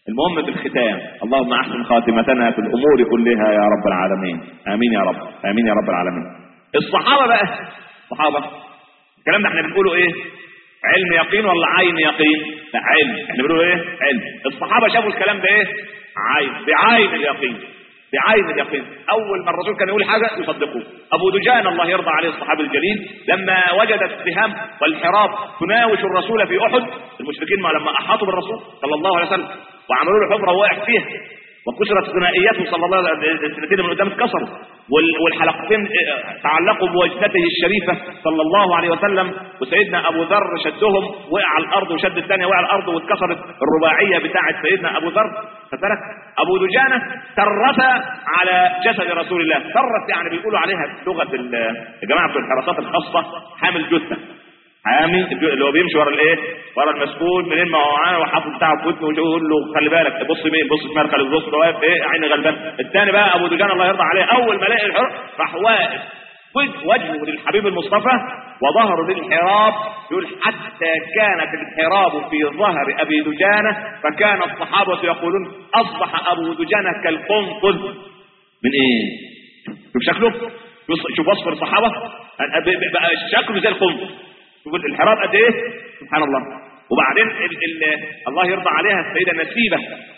المهم في الختام اللهم احسن خاتمتنا في الامور كلها يا رب العالمين امين يا رب امين يا رب العالمين الصحابه بقى الصحابه الكلام ده احنا بنقوله ايه علم يقين ولا عين يقين لا علم احنا بنقول ايه علم الصحابه شافوا الكلام ده ايه عين بعين اليقين بعين اليقين اول ما الرسول كان يقول حاجه يصدقوه ابو دجان الله يرضى عليه الصحابي الجليل لما وجد السهام والحراب تناوش الرسول في احد المشركين ما لما احاطوا بالرسول صلى الله عليه وسلم وعملوا له حفره ووقع فيها وكسرت ثنائيته صلى الله عليه وسلم السنتين من قدام اتكسروا وال- والحلقتين تعلقوا بوجنته الشريفه صلى الله عليه وسلم وسيدنا ابو ذر شدهم وقع على الارض وشد الثانيه وقع على الارض واتكسرت الرباعيه بتاعه سيدنا ابو ذر فترك ابو دجانه ترس على جسد رسول الله ترس يعني بيقولوا عليها لغه ال- الجماعه بتوع الحراسات الخاصه حامل جثه حامي اللي هو بيمشي ورا الايه؟ ورا المسؤول منين ما هو معاه وحاطط بتاعه في ودنه ويقول له خلي بالك بص مين بص شمال خلي بص ده واقف ايه عيني غلبان الثاني بقى ابو دجان الله يرضى عليه اول ما لقي الحر راح واقف وجه- وجهه للحبيب المصطفى وظهره للحراب يقول حتى كانت الحراب في ظهر ابي دجانه فكان الصحابه يقولون اصبح ابو دجانه كالقنفذ من ايه؟ شوف شكله شوف- شوف وصف الصحابه بقى شكله زي القنفذ شوف الانحراف قد ايه سبحان الله وبعدين ال ال الله يرضى عليها السيده نسيبه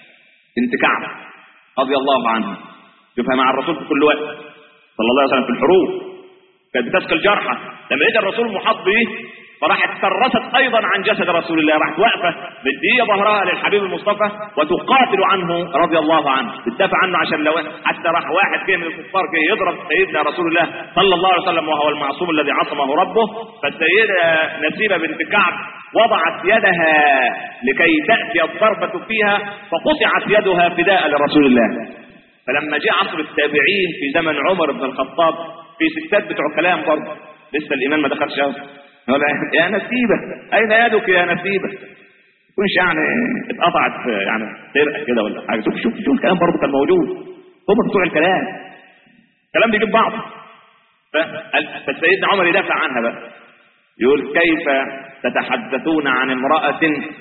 بنت كعب رضي الله عنها شوفها مع الرسول في كل وقت صلى الله عليه وسلم في الحروب كانت بتسقي الجرحى لما لقيت الرسول محاط به فراحت ترست ايضا عن جسد رسول الله راحت واقفه مديه ظهرها للحبيب المصطفى وتقاتل عنه رضي الله عنه بتدافع عنه عشان لو حتى راح واحد جه من الكفار جه يضرب سيدنا رسول الله صلى الله عليه وسلم وهو المعصوم الذي عصمه ربه فالسيده نسيبه بنت كعب وضعت يدها لكي تاتي الضربه فيها فقطعت يدها فداء لرسول الله فلما جاء عصر التابعين في زمن عمر بن الخطاب في ستات بتوع كلام برضه لسه الايمان ما دخلش قوي يقول يا نسيبه اين يدك يا نسيبه كنش يعني اتقطعت يعني سرقه كده ولا حاجه شوف شوف شوف الكلام برضه كان موجود هم بتوع الكلام الكلام بيجيب بعض ف- فسيدنا عمر يدافع عنها بقى يقول كيف تتحدثون عن امرأة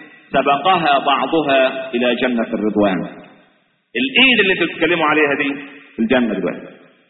سبقها بعضها إلى جنة الرضوان الإيد اللي انتوا بتتكلموا عليها دي في الجنة دلوقتي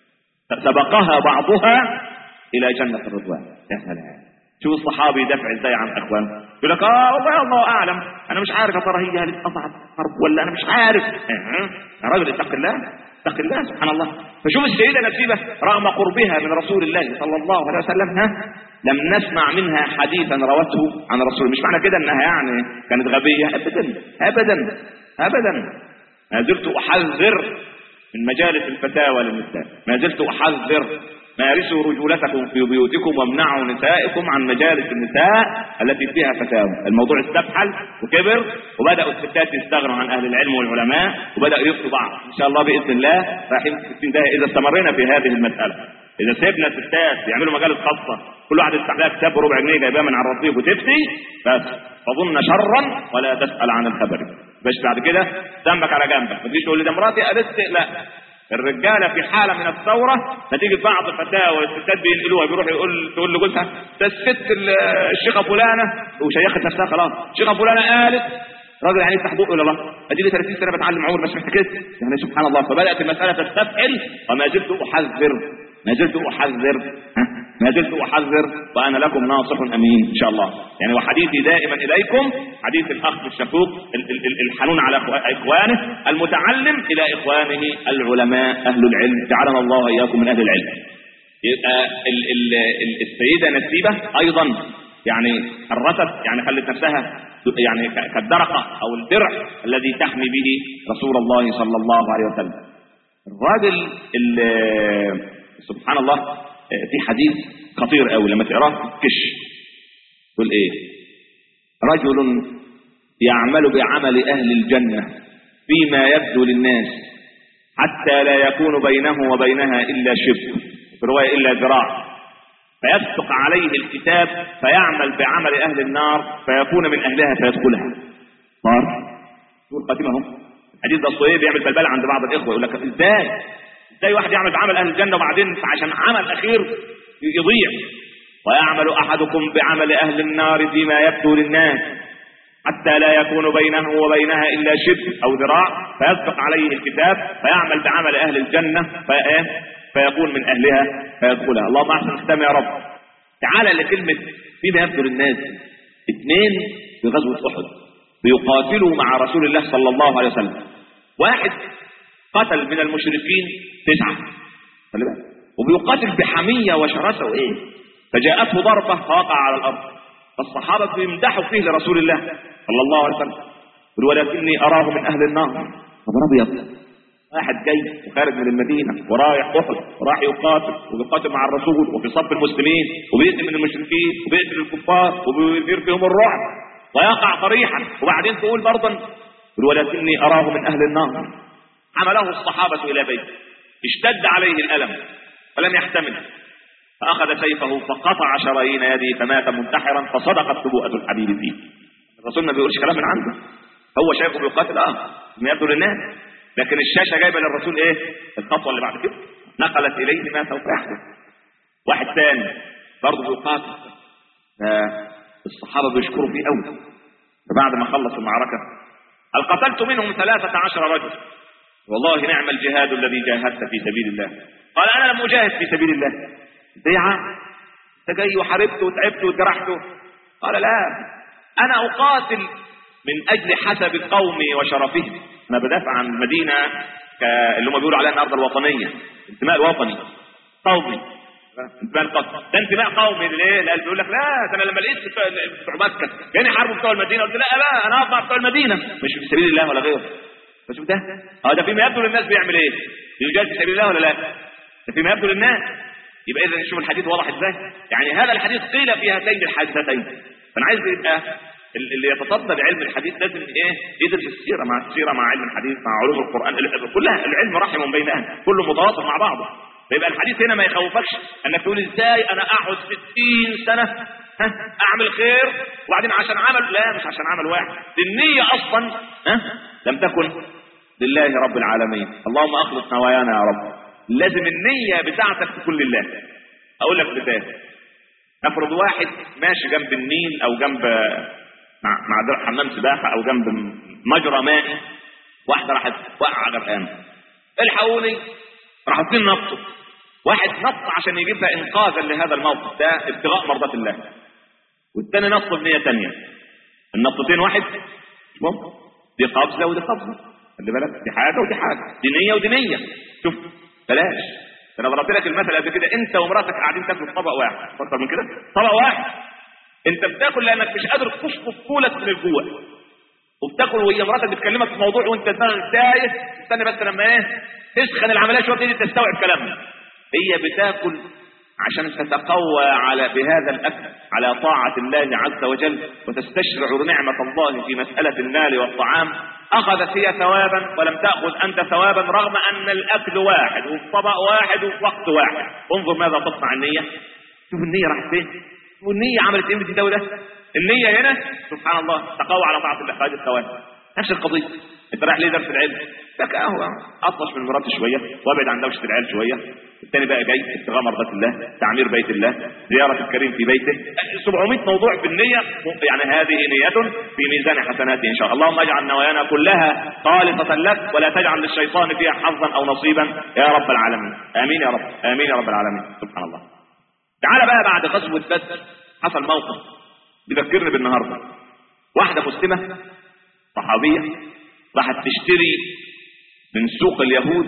سبقها بعضها إلى جنة الرضوان يا سلام شوف الصحابي يدافع ازاي عن اخوانه يقول لك اه والله الله اعلم انا مش عارف يا ترى هي هتقطع حرب ولا انا مش عارف اه، يا راجل اتق الله اتق الله سبحان الله فشوف السيده نسيبه رغم قربها من رسول الله صلى الله عليه وسلم ها لم نسمع منها حديثا روته عن رسول مش معنى كده انها يعني كانت غبيه ابدا ابدا ابدا ما زلت احذر من مجالس الفتاوى للنساء ما زلت احذر مارسوا رجولتكم في بيوتكم وامنعوا نسائكم عن مجالس النساء التي فيها فتاوى الموضوع استفحل وكبر وبداوا الستات يستغنوا عن اهل العلم والعلماء وبداوا يفتوا بعض ان شاء الله باذن الله رايحين في 60 دقيقه اذا استمرينا في هذه المساله اذا سيبنا الستات يعملوا مجالس خاصه كل واحد يفتح لها كتاب بربع جنيه جايباه من على الرصيف وتفتي بس تظن شرا ولا تسال عن الخبر بس بعد كده ذنبك على جنبك ما تجيش تقول لي ده مراتي قالت لا الرجاله في حاله من الثوره نتيجه بعض الفتاوى الستات بينقلوها بيروح يقول تقول لجوزها ده الست ال- الشيخه فلانه وشيخت نفسها خلاص الشيخه فلانه قالت راجل يعني يفتح بقه الى الله ادي لي 30 سنه بتعلم عمر ما سمعت كده يعني سبحان الله فبدات المساله تستفحل وما زلت احذر ما زلت احذر ها؟ ما زلت احذر وانا لكم ناصح امين ان شاء الله يعني وحديثي دائما اليكم حديث الاخ الشفوق ال- ال- ال- الحنون على إخوا- اخوانه المتعلم الى اخوانه العلماء اهل العلم جعلنا الله اياكم من اهل العلم يبقى ال ال ال السيده نسيبه ايضا يعني حرست يعني خلت نفسها يعني ك- كالدرقه او الدرع الذي تحمي به رسول الله صلى الله عليه وسلم الراجل ال- سبحان الله في حديث خطير قوي لما تقراه كش يقول ايه رجل يعمل بعمل اهل الجنه فيما يبدو للناس حتى لا يكون بينه وبينها الا شبر في روايه الا ذراع فيسبق عليه الكتاب فيعمل بعمل اهل النار فيكون من اهلها فيدخلها نار دول خاتمهم الحديث ده الصهيب بيعمل بلبله عند بعض الاخوه يقول لك ازاي ازاي واحد يعمل بعمل اهل الجنه وبعدين عشان عمل اخير يضيع ويعمل احدكم بعمل اهل النار فيما يبدو للناس حتى لا يكون بينه وبينها إلا شبر أو ذراع فيسبق عليه الكتاب فيعمل بعمل أهل الجنة فإيه؟ فيكون من أهلها فيدخلها اللهم أحسن ختام يا رب تعال لكلمة فيما يبدو للناس اثنين في غزوة أحد بيقاتلوا مع رسول الله صلى الله عليه وسلم واحد قتل من المشركين تسعة خلي بالك وبيقاتل بحمية وشراسة وإيه فجاءته ضربة فوقع على الأرض فالصحابة بيمدحوا فيه لرسول الله صلى الله عليه وسلم يقول ولكني أراه من أهل النار خبر أبيض واحد جاي وخارج من المدينة ورايح أحد وراح يقاتل وبيقاتل مع الرسول وفي صف المسلمين وبيقتل من المشركين وبيقتل الكفار وبيثير فيهم الرعب ويقع صريحا وبعدين تقول برضا يقول ولكني أراه من أهل النار حمله الصحابة إلى بيته اشتد عليه الألم فلم يحتمل فأخذ سيفه فقطع شرايين يده فمات منتحرا فصدقت نبوءة الحبيب فيه الرسول ما بيقولش كلام من عنده هو شايفه بيقاتل اه ما يبدو للناس لكن الشاشة جايبة للرسول ايه الخطوة اللي بعد كده نقلت إليه ما سوف يحدث واحد ثاني برضه بيقاتل الصحابة بيشكروا فيه قوي فبعد ما خلص المعركة هل قتلت منهم ثلاثة عشر رجل والله نعم الجهاد الذي جاهدت في سبيل الله قال أنا لم أجاهد في سبيل الله ضيعة انت جاي وحاربت وتعبت واتجرحت قال لا أنا أقاتل من أجل حسب قومي وشرفهم أنا بدافع عن المدينة ك... اللي هم بيقولوا عليها الأرض الوطنية انتماء الوطني قومي انتماء القومي ده انتماء قومي ليه؟ لأن بيقول لك لا ده أنا لما لقيت بتوع بتوع مكة يعني حاربوا بتوع المدينة قلت لا لا أنا أقف مع بتوع المدينة مش في سبيل الله ولا غيره بس ده اه ده فيما يبدو للناس بيعمل ايه؟ بيجاهد في سبيل الله ولا لا؟ ده فيما يبدو للناس يبقى اذا نشوف الحديث واضح ازاي يعني هذا الحديث قيل في هاتين الحادثتين فانا عايز يبقى اللي يتصدى لعلم الحديث لازم ايه يدرس السيره مع السيره مع علم الحديث مع علوم القران كلها العلم رحم بينها كله متواصل مع بعضه فيبقى الحديث هنا ما يخوفكش انك تقول ازاي انا اقعد 60 سنه ها اعمل خير وبعدين عشان عمل لا مش عشان عمل واحد النيه اصلا ها لم تكن لله رب العالمين اللهم اخلص نوايانا يا رب لازم النية بتاعتك تكون لله اقول لك مثال افرض واحد ماشي جنب النيل او جنب مع مع حمام سباحة او جنب مجرى مائي واحدة راحت وقع غرقانة الحقوني راحوا اتنين نطوا واحد نط عشان يجيبها انقاذا لهذا الموقف ده ابتغاء مرضات الله والتاني نط بنية تانية النطتين واحد مش ممكن دي قفزة ودي قفزة خلي بالك دي حاجة ودي حاجة دي نية ودي نية شوف بلاش انا ضربت لك المثل قبل كده انت ومراتك قاعدين تاكلوا في طبق واحد اكتر من كده طبق واحد انت بتاكل لانك مش قادر تشفط طولك من الجوع وبتاكل وهي مراتك بتكلمك في موضوع وانت دماغك تايه استنى بس لما ايه تسخن العمليه شويه تيجي تستوعب كلامنا هي بتاكل عشان تتقوى على بهذا الاكل على طاعه الله عز وجل وتستشعر نعمه الله في مساله المال والطعام اخذت هي ثوابا ولم تاخذ انت ثوابا رغم ان الاكل واحد وفي طبق واحد وفي وقت واحد انظر ماذا تصنع النيه شوف النيه راحت فين والنيه عملت ايه في ده وده النيه هنا سبحان الله تقوى على طاعه الله خارج الثواب نفس القضيه انت رايح ليه درس العلم لك قهوه اطلش من مراتي شويه وابعد عن دوشه العيال شويه الثاني بقى جاي ابتغاء مرضات الله تعمير بيت الله زياره الكريم في بيته 700 موضوع في النيه يعني هذه نيه في ميزان حسناته ان شاء الله اللهم اجعل نوايانا كلها خالصه لك ولا تجعل للشيطان فيها حظا او نصيبا يا رب العالمين امين يا رب امين يا رب العالمين سبحان الله تعال بقى بعد غزوه بدر حصل موقف بيذكرني بالنهارده واحده مسلمه صحابيه راحت تشتري من سوق اليهود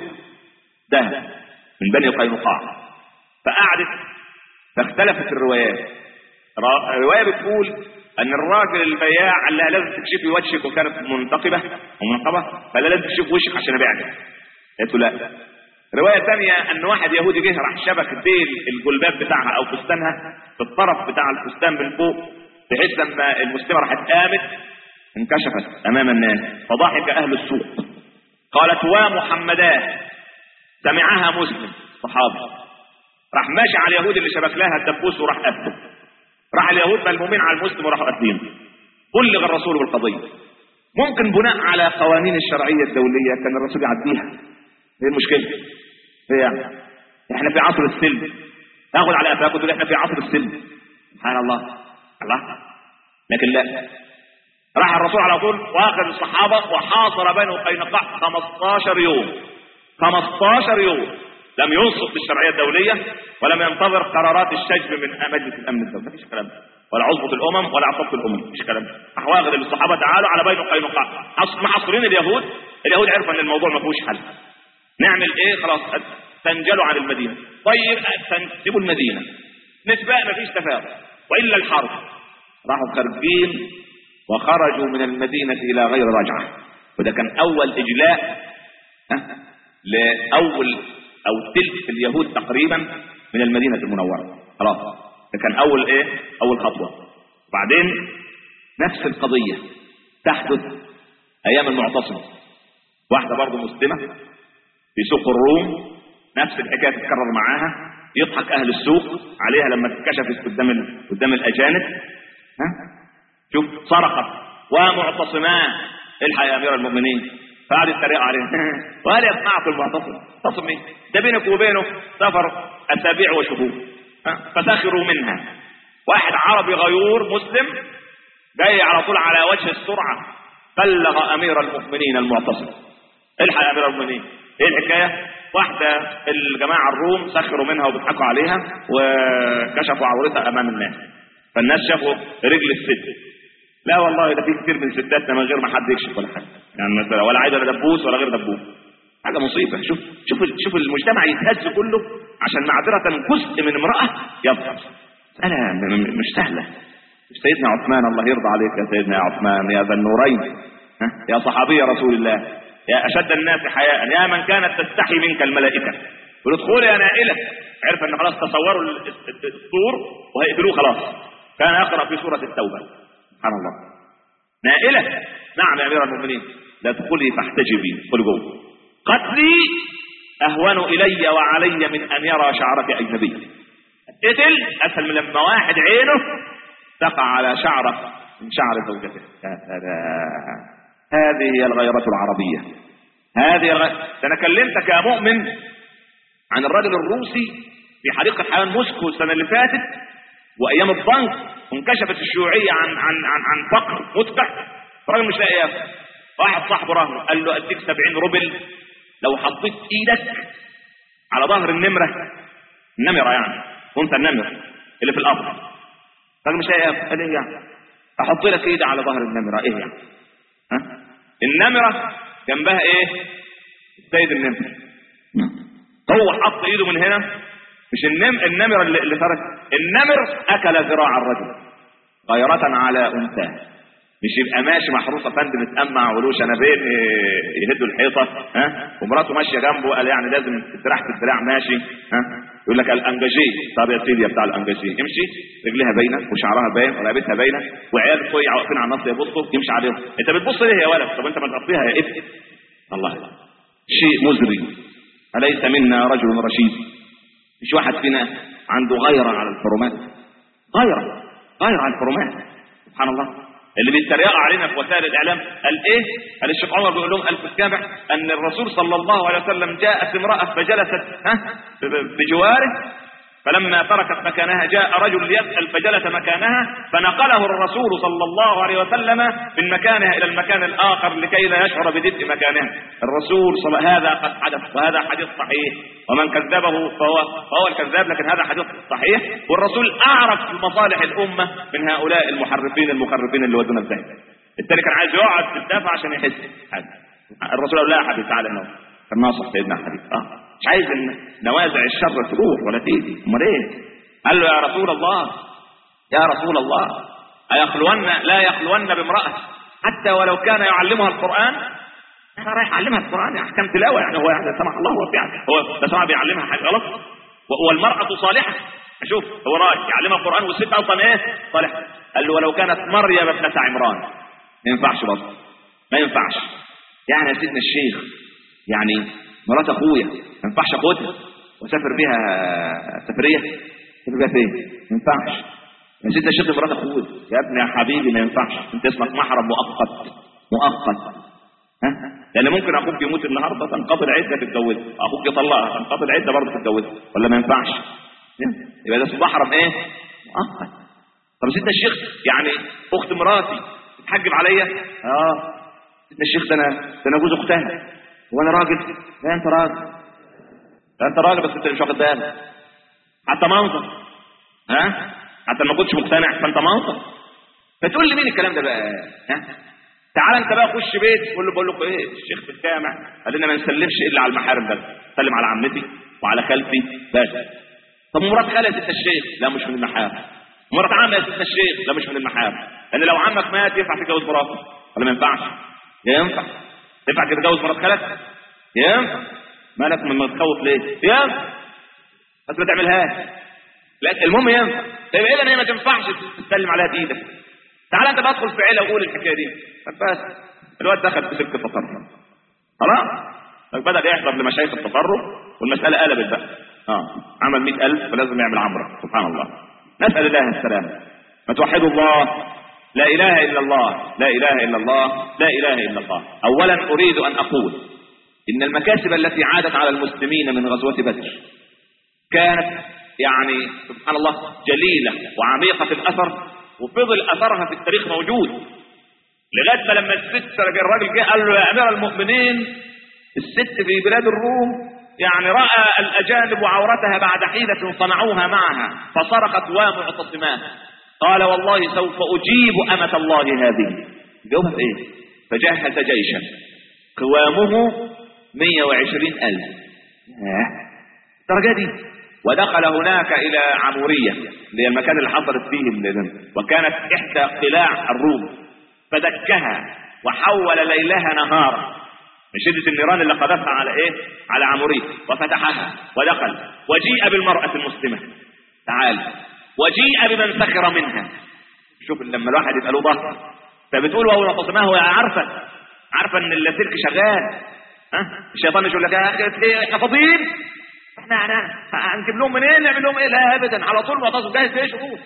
ذهب من بني قينقاع فقعدت فاختلفت الروايات روايه بتقول ان الراجل البياع قال لها لازم تكشفي وجهك وكانت منتقبه ومنقبه فلا لازم تكشف وشك عشان ابيعك قالت له لا روايه ثانيه ان واحد يهودي جه راح شبك ديل الجلباب بتاعها او فستانها في الطرف بتاع الفستان من فوق بحيث لما المسلمه راحت قامت انكشفت امام الناس فضحك اهل السوق قالت ومحمداه سمعها مسلم صحابي راح ماشي على اليهود اللي شبك لها الدبوس وراح قتله راح اليهود ملمومين على المسلم وراحوا قاتلينه بلغ الرسول بالقضيه ممكن بناء على قوانين الشرعيه الدوليه كان الرسول يعديها ايه المشكله؟ ايه يعني؟ احنا في عصر السلم تاخد على قفاك وتقول احنا في عصر السلم سبحان الله الله لكن لا راح الرسول على طول واخذ الصحابة وحاصر بنو قينقاع 15 يوم 15 يوم لم ينصت بالشرعية الدولية ولم ينتظر قرارات الشجب من مجلس الأمن الدولي مفيش كلام ولا عصبة الأمم ولا عصبة الأمم مفيش كلام راح واخذ الصحابة تعالوا على بنو قينقاع حص- محاصرين اليهود اليهود عرفوا أن الموضوع ما فيهوش حل نعمل إيه خلاص تنجلوا عن المدينة طيب تنسبوا المدينة نسباء مفيش تفاهم وإلا الحرب راحوا خارجين وخرجوا من المدينة إلى غير رجعة وده كان أول إجلاء ها، لأول أو تلت اليهود تقريبا من المدينة المنورة خلاص ده كان أول إيه أول خطوة بعدين نفس القضية تحدث أيام المعتصم واحدة برضه مسلمة في سوق الروم نفس الحكاية تتكرر معاها يضحك أهل السوق عليها لما تتكشفت قدام ال- قدام الأجانب ها شوف صرخت ومعتصمان الحق يا امير المؤمنين فقعد يتريق عليها وهل يسمعكم المعتصم معتصم مين ده بينك وبينه سفر اسابيع وشهور ها؟ فسخروا منها واحد عربي غيور مسلم جاي على طول على وجه السرعه بلغ امير المؤمنين المعتصم الحق يا امير المؤمنين ايه الحكايه واحده الجماعه الروم سخروا منها وبيضحكوا عليها وكشفوا عورتها امام الناس فالناس شافوا رجل الست لا والله ده في كتير من ستاتنا من غير ما حد يكشف ولا حاجه يعني مثلا ولا عايز ولا دبوس ولا غير دبوس حاجه مصيبه شوف شوف شوف المجتمع يتهز كله عشان معذره جزء من امراه يظهر انا م- م- مش سهله سيدنا عثمان الله يرضى عليك يا سيدنا يا عثمان يا ذا النورين ها؟ يا صحابي رسول الله يا اشد الناس حياء يا من كانت تستحي منك الملائكه قل ادخلي يا نائله عرف ان خلاص تصوروا ال- ال- السور وهيقتلوه خلاص كان يقرا في سوره التوبه سبحان الله نائله نعم يا امير المؤمنين لا تدخلي فاحتجبي ادخلي جوه قتلي اهون الي وعلي من ان يرى شعرك اجنبي قتل اسهل من لما واحد عينه تقع على شعره من شعر زوجته يا سلام هذه هي الغيرة العربية هذه الغيرة ده انا كلمتك يا مؤمن عن الرجل الروسي في حديقة حيوان موسكو السنة اللي فاتت وايام الضنك وانكشفت الشيوعية عن عن عن عن فقر مدفع الراجل مش لاقي ياكل واحد صاحبه رهن قال له اديك 70 روبل لو حطيت ايدك على ظهر النمرة النمرة يعني وانت النمر اللي في الارض الراجل مش لاقي ياكل قال ايه يعني احط لك ايدي على ظهر النمرة ايه يعني ها النمرة جنبها ايه السيد النمر هو حط ايده من هنا مش النم النمر اللي, اللي فرق النمر اكل ذراع الرجل غيرة على انثاه مش يبقى ماشي محروسه فندم متأمع ولو شنبين ي- يهدوا الحيطه ها ومراته ماشيه جنبه قال يعني لازم تستراح في الدراع ماشي ها يقول لك الانجاجي طب يا سيدي يا بتاع الانجاجي امشي رجليها باينه وشعرها باين ورقبتها باينه وعيال صيع واقفين على النص يبصوا يمشي عليهم انت بتبص ليه يا ولد طب انت ما تقضيها يا ابني الله شيء مزري اليس منا رجل رشيد مش واحد فينا عنده غيره على الحرمات غيره غيره على الحرمات سبحان الله اللي بيتريقوا علينا في وسائل الاعلام قال ايه؟ قال الشيخ عمر بيقول لهم الف الجامع ان الرسول صلى الله عليه وسلم جاءت امراه فجلست ها بجواره فلما تركت مكانها جاء رجل يسأل فجلس مكانها فنقله الرسول صلى الله عليه وسلم من مكانها إلى المكان الآخر لكي لا يشعر بدفء مكانها الرسول صلى هذا قد حدث وهذا حديث صحيح ومن كذبه فهو, فهو الكذاب لكن هذا حديث صحيح والرسول أعرف مصالح الأمة من هؤلاء المحرفين المخرفين اللي ودونا الذهب التاني كان عايز يقعد في الدافع عشان يحس حاجة. الرسول قال لا يا حبيبي تعالى هنا كان ناصح سيدنا حبيب اه مش عايز ان نوازع الشر تروح ولا تيجي امال ايه قال له يا رسول الله يا رسول الله ايخلون لا يخلون بامراه حتى ولو كان يعلمها القران انا رايح اعلمها القران يعني احكام تلاوه يعني هو يعني سمح الله هو يعني هو ده سمع بيعلمها حاجه غلط و- والمراه صالحه شوف هو رايح يعلمها القران والست اصلا ايه صالحه قال له ولو كانت مريم ابنه عمران ما ينفعش برضه ما ينفعش يعني يا سيدنا الشيخ يعني مرات اخويا ما ينفعش اخدها واسافر بيها سفريه اسافر بيها فين؟ ما ينفعش يا سيدنا الشيخ مرات اخويا يا ابني يا حبيبي ما ينفعش انت اسمك محرم مؤقت مؤقت ها لان ممكن اخوك يموت النهارده تنقضي العده تتجوزها اخوك يطلقها تنقضي العده برضه تتجوزها ولا ما ينفعش يبقى ده اسمه محرم ايه؟ مؤقت طب سيدنا الشيخ يعني اخت مراتي تحجب عليا اه ده الشيخ ده انا ده انا جوز اختها وانا راجل لا انت راجل لا انت راجل بس انت مش واخد بالك حتى منظر ها حتى ما كنتش مقتنع فانت منظر فتقول لي مين الكلام ده بقى ها تعال انت بقى خش بيت قول له بقول لكم ايه الشيخ في الجامع قال لنا ما نسلمش الا على المحارم بس سلم على عمتي وعلى خالتي بس طب مرات خالي يا ست الشيخ لا مش من المحارم مرات عم يا ست الشيخ لا مش من المحارم لان لو عمك مات ينفع تتجوز مراته ولا ما ينفعش ينفع ينفع تتجوز مرات خالك ينفع مالك من متخوف ليه ينفع بس ما تعملهاش لا المهم ينفع طيب ايه ان هي ما تنفعش تسلم عليها بايدك تعال انت بقى ادخل في عيله وقول الحكايه دي طب بس الواد دخل في سكه تطرف خلاص طب بدا يحضر لمشايخ التطرف والمساله قلبت بقى اه عمل 100000 فلازم يعمل عمره سبحان الله نسال الله السلامه ما توحدوا الله لا اله الا الله لا اله الا الله لا اله الا الله اولا اريد ان اقول ان المكاسب التي عادت على المسلمين من غزوه بدر كانت يعني سبحان الله جليله وعميقه الاثر وفضل اثرها في التاريخ موجود لغايه ما لما الست الراجل جه قال له يا امير المؤمنين الست في بلاد الروم يعني راى الاجانب عورتها بعد حيله صنعوها معها فصرخت ومعتصماه قال والله سوف اجيب امه الله هذه جاوبها في ايه فجهز جيشا قوامه 120 الف الدرجه دي ودخل هناك الى عموريه اللي هي المكان اللي حصلت فيه ال- وكانت احدى قلاع الروم فدكها وحول ليلها نهارا من شدة النيران اللي قذفها على ايه؟ على عمورية وفتحها ودخل وجيء بالمرأة المسلمة تعال وجيء بمن سخر منها شوف لما الواحد يبقى له ظهر فبتقول وهو معتصماه وهي عارفة عارفة ان اللاسلك شغال ها الشيطان يقول لك يا اخي ايه احنا فاضيين احنا احنا هنجيب لهم منين نعمل لهم ايه لا ابدا على طول معتصم جاهز ايه شوفوا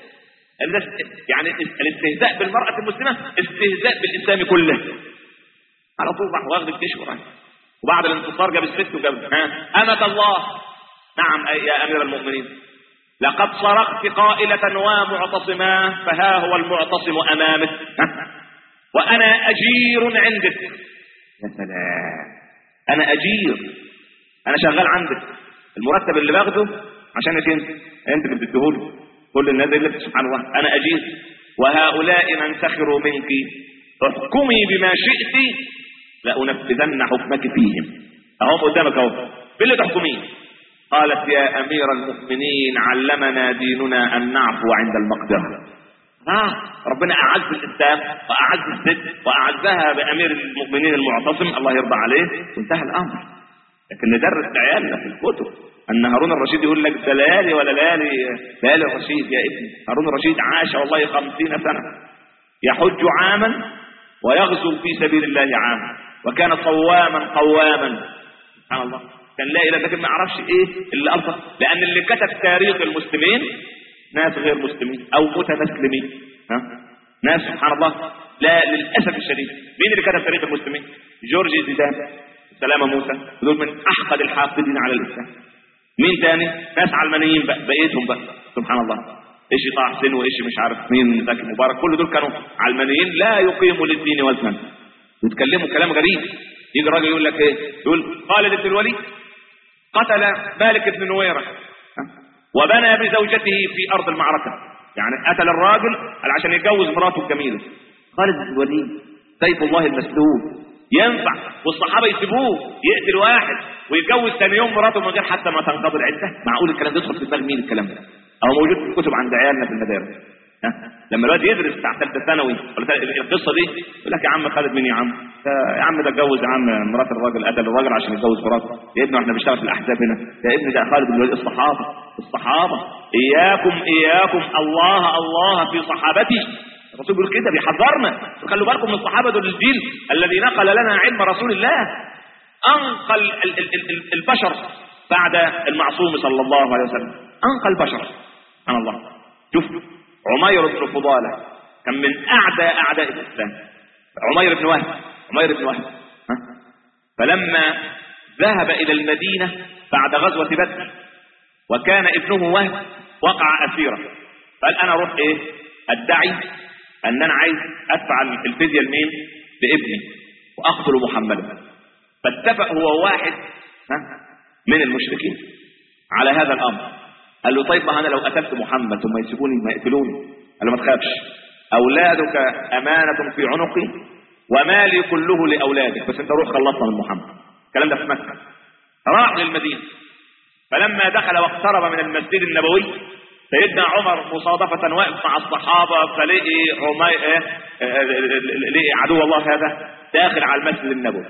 يعني الاستهزاء بالمرأة المسلمة استهزاء بالإسلام كله على طول راح واخد الجيش وراه وبعد الانتصار جاب الست وجاب ها أمة الله نعم أي يا أمير المؤمنين لقد صرخت قائلة ومعتصما فها هو المعتصم أمامك ها؟ وأنا أجير عندك يا سلام أنا أجير أنا شغال عندك المرتب اللي باخده عشانك أنت أنت اللي بتديهولي كل الناس اللي سبحان الله أنا أجير وهؤلاء من سخروا منك احكمي بما شئت لأنفذن حكمك فيهم أهم قدامك أهو باللي تحكمين قالت يا أمير المؤمنين علمنا ديننا أن نعفو عند المقدرة آه ربنا أعز الإسلام وأعز الست وأعزها بأمير المؤمنين المعتصم الله يرضى عليه وانتهى الأمر لكن ندرس لعيالنا في الكتب أن هارون الرشيد يقول لك ده ليالي ولا ليالي ليالي الرشيد يا ابني هارون الرشيد عاش والله خمسين سنة يحج عاما ويغزو في سبيل الله عاما وكان صواما قواما سبحان الله كان لا اله لكن ما اعرفش ايه اللي الفظ لان اللي كتب تاريخ المسلمين ناس غير مسلمين او متمسلمين ها ناس سبحان الله لا للاسف الشديد مين اللي كتب تاريخ المسلمين جورج زيدان سلامه موسى دول من احقد الحاقدين على الاسلام مين تاني ناس علمانيين بقى بقيتهم بقى سبحان الله ايش طه حسين وايش مش عارف مين زكي مبارك كل دول كانوا علمانيين لا يقيموا للدين وزنا يتكلموا كلام غريب يجي راجل يقول لك ايه يقول خالد بن الوليد قتل مالك بن نويرة وبنى بزوجته في ارض المعركة يعني قتل الراجل عشان يتجوز مراته الجميلة خالد بن الوليد سيف الله المسلول ينفع والصحابة يسيبوه يقتل واحد ويتجوز ثاني يوم مراته من غير حتى ما تنقضي العدة معقول الكلام ده يدخل في دماغ مين الكلام ده او موجود في الكتب عند عيالنا في المدارس ها؟ لما الواد يدرس بتاع ثالثه ثانوي ولا ثالث- القصه دي يقول لك يا عم خالد مين يا عم ده يا عم ده اتجوز يا عم مرات الراجل قتل الراجل عشان يتجوز مراته يا ابني احنا بنشتغل في الاحزاب هنا يا ابني ده خالد بن الوليد الصحابه الصحابه اياكم اياكم الله الله في صحابتي الرسول بيقول كده بيحذرنا خلوا بالكم من الصحابه دول الجيل الذي نقل لنا علم رسول الله انقل ال- ال- ال- ال- البشر بعد المعصوم صلى الله عليه وسلم انقى البشر سبحان الله شوف عمير بن فضالة كان من أعدى أعداء الإسلام عمير بن وهب عمير بن وهب ها؟ فلما ذهب إلى المدينة بعد غزوة بدر وكان ابنه وهب وقع أسيرا قال أنا أروح إيه أدعي ان انا عايز ادفع الفديه لمين؟ لابني واقتل محمدا فاتفق هو واحد ها من المشركين على هذا الامر قال له طيب ما انا لو قتلت محمد ثم يسيبوني ما يقتلوني قال له ما تخافش اولادك امانه في عنقي ومالي كله لاولادك بس انت روح خلصنا من محمد الكلام ده في مكه راح للمدينه فلما دخل واقترب من المسجد النبوي سيدنا عمر مصادفة واقف مع الصحابة فلقي عمي... إيه؟ إيه، لقي عدو الله هذا داخل على المسجد النبوي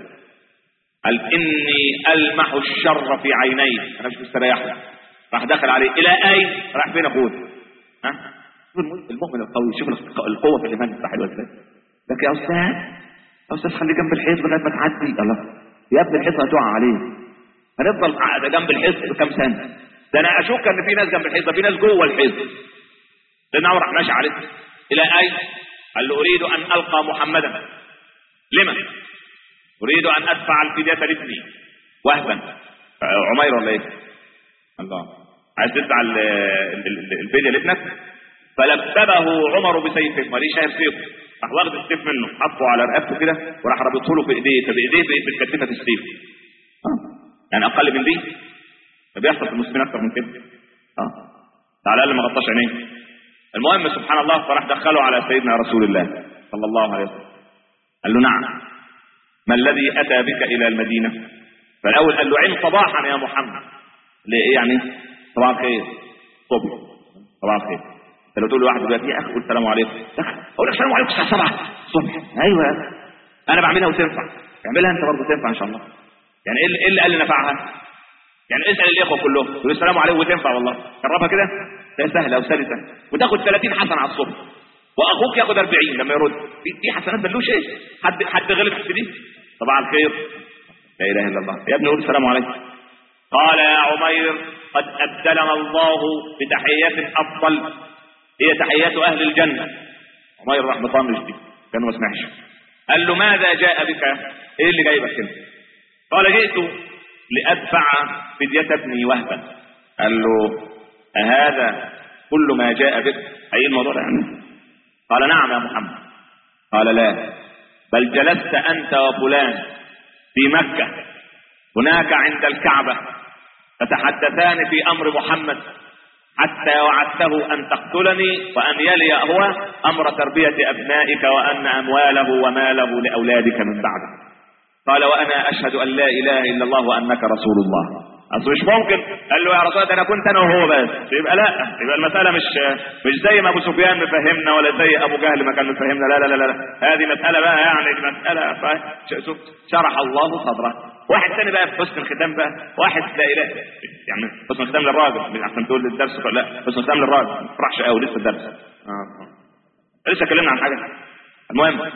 قال إني ألمح الشر في عيني أنا مش مستريح له. راح دخل عليه إلى أين؟ راح فين أخوه؟ ها؟ المؤمن القوي شوف القوة في الإيمان بتاع حلوة إزاي؟ لك يا أستاذ يا أستاذ خلي جنب الحيط لغاية ما تعدي الله يا ابن الحيط هتقع عليه هنفضل قاعدة جنب الحيط كام سنة ده انا اشك ان في ناس جنب الحيط ده في ناس جوه الحيط سيدنا عمر راح ماشي عليه الى اين؟ قال له اريد ان القى محمدا لما؟ اريد ان ادفع الفدية لابني وهبا عمير ولا ايه؟ الله عايز تدفع ال- ال- ال- الفدية لابنك؟ فلببه عمر بسيفه ماليش شايف سيفه راح واخد السيف منه حطه على رقبته كده وراح رابطه له في ايديه فبايديه بقت متكتفه السيف آه. يعني اقل من دي ده بيحصل في المسلمين اكتر من كده اه على الاقل ما غطاش عينيه المهم سبحان الله فراح دخله على سيدنا رسول الله صلى الله عليه وسلم قال له نعم ما الذي اتى بك الى المدينه فالاول قال له عين صباحا يا محمد ليه يعني صباح الخير صبح صباح الخير انت لو تقول لواحد دلوقتي يا اخي قول السلام عليكم يا اخي اقول لك السلام عليكم الساعه 7 الصبح ايوه يا أخي. انا بعملها وتنفع اعملها انت برضه تنفع ان شاء الله يعني ايه اللي- إيه اللي قال لي نفعها يعني اسال الاخوه كلهم تقول السلام عليكم وتنفع والله جربها كده ده سهله وسلسه وتاخد 30 حسنه على الصبح واخوك ياخد 40 لما يرد في في حسنات ملوش ايه حد حد غلط في دي صباح الخير لا اله الا الله يا ابني قول السلام عليكم قال يا عمير قد ابدلنا الله بتحيات افضل هي تحيات اهل الجنه عمير راح مطنش دي كان ما سمعش قال له ماذا جاء بك ايه اللي جايبك هنا قال جئت لأدفع فدية ابني وهبا قال له أهذا كل ما جاء بك أي الموضوع ده يعني قال نعم يا محمد قال لا بل جلست أنت وفلان في مكة هناك عند الكعبة تتحدثان في أمر محمد حتى وعدته أن تقتلني وأن يلي هو أمر تربية أبنائك وأن أمواله وماله لأولادك من بعده قال وانا اشهد ان لا اله الا الله وانك رسول الله اصل مش ممكن قال له يا رسول الله ده انا كنت انا وهو بس يبقى لا يبقى المساله مش مش زي ما ابو سفيان مفهمنا ولا زي ابو جهل ما كان مفهمنا لا لا لا لا هذه مساله بقى يعني مساله ف- شوف شرح الله صدره واحد ثاني بقى في حسن الختام بقى واحد لا اله يعني حسن الختام للراجل مش عشان تقول الدرس لا حسن الختام للراجل ما تفرحش قوي لسه الدرس آه. لسه اتكلمنا عن حاجه المهم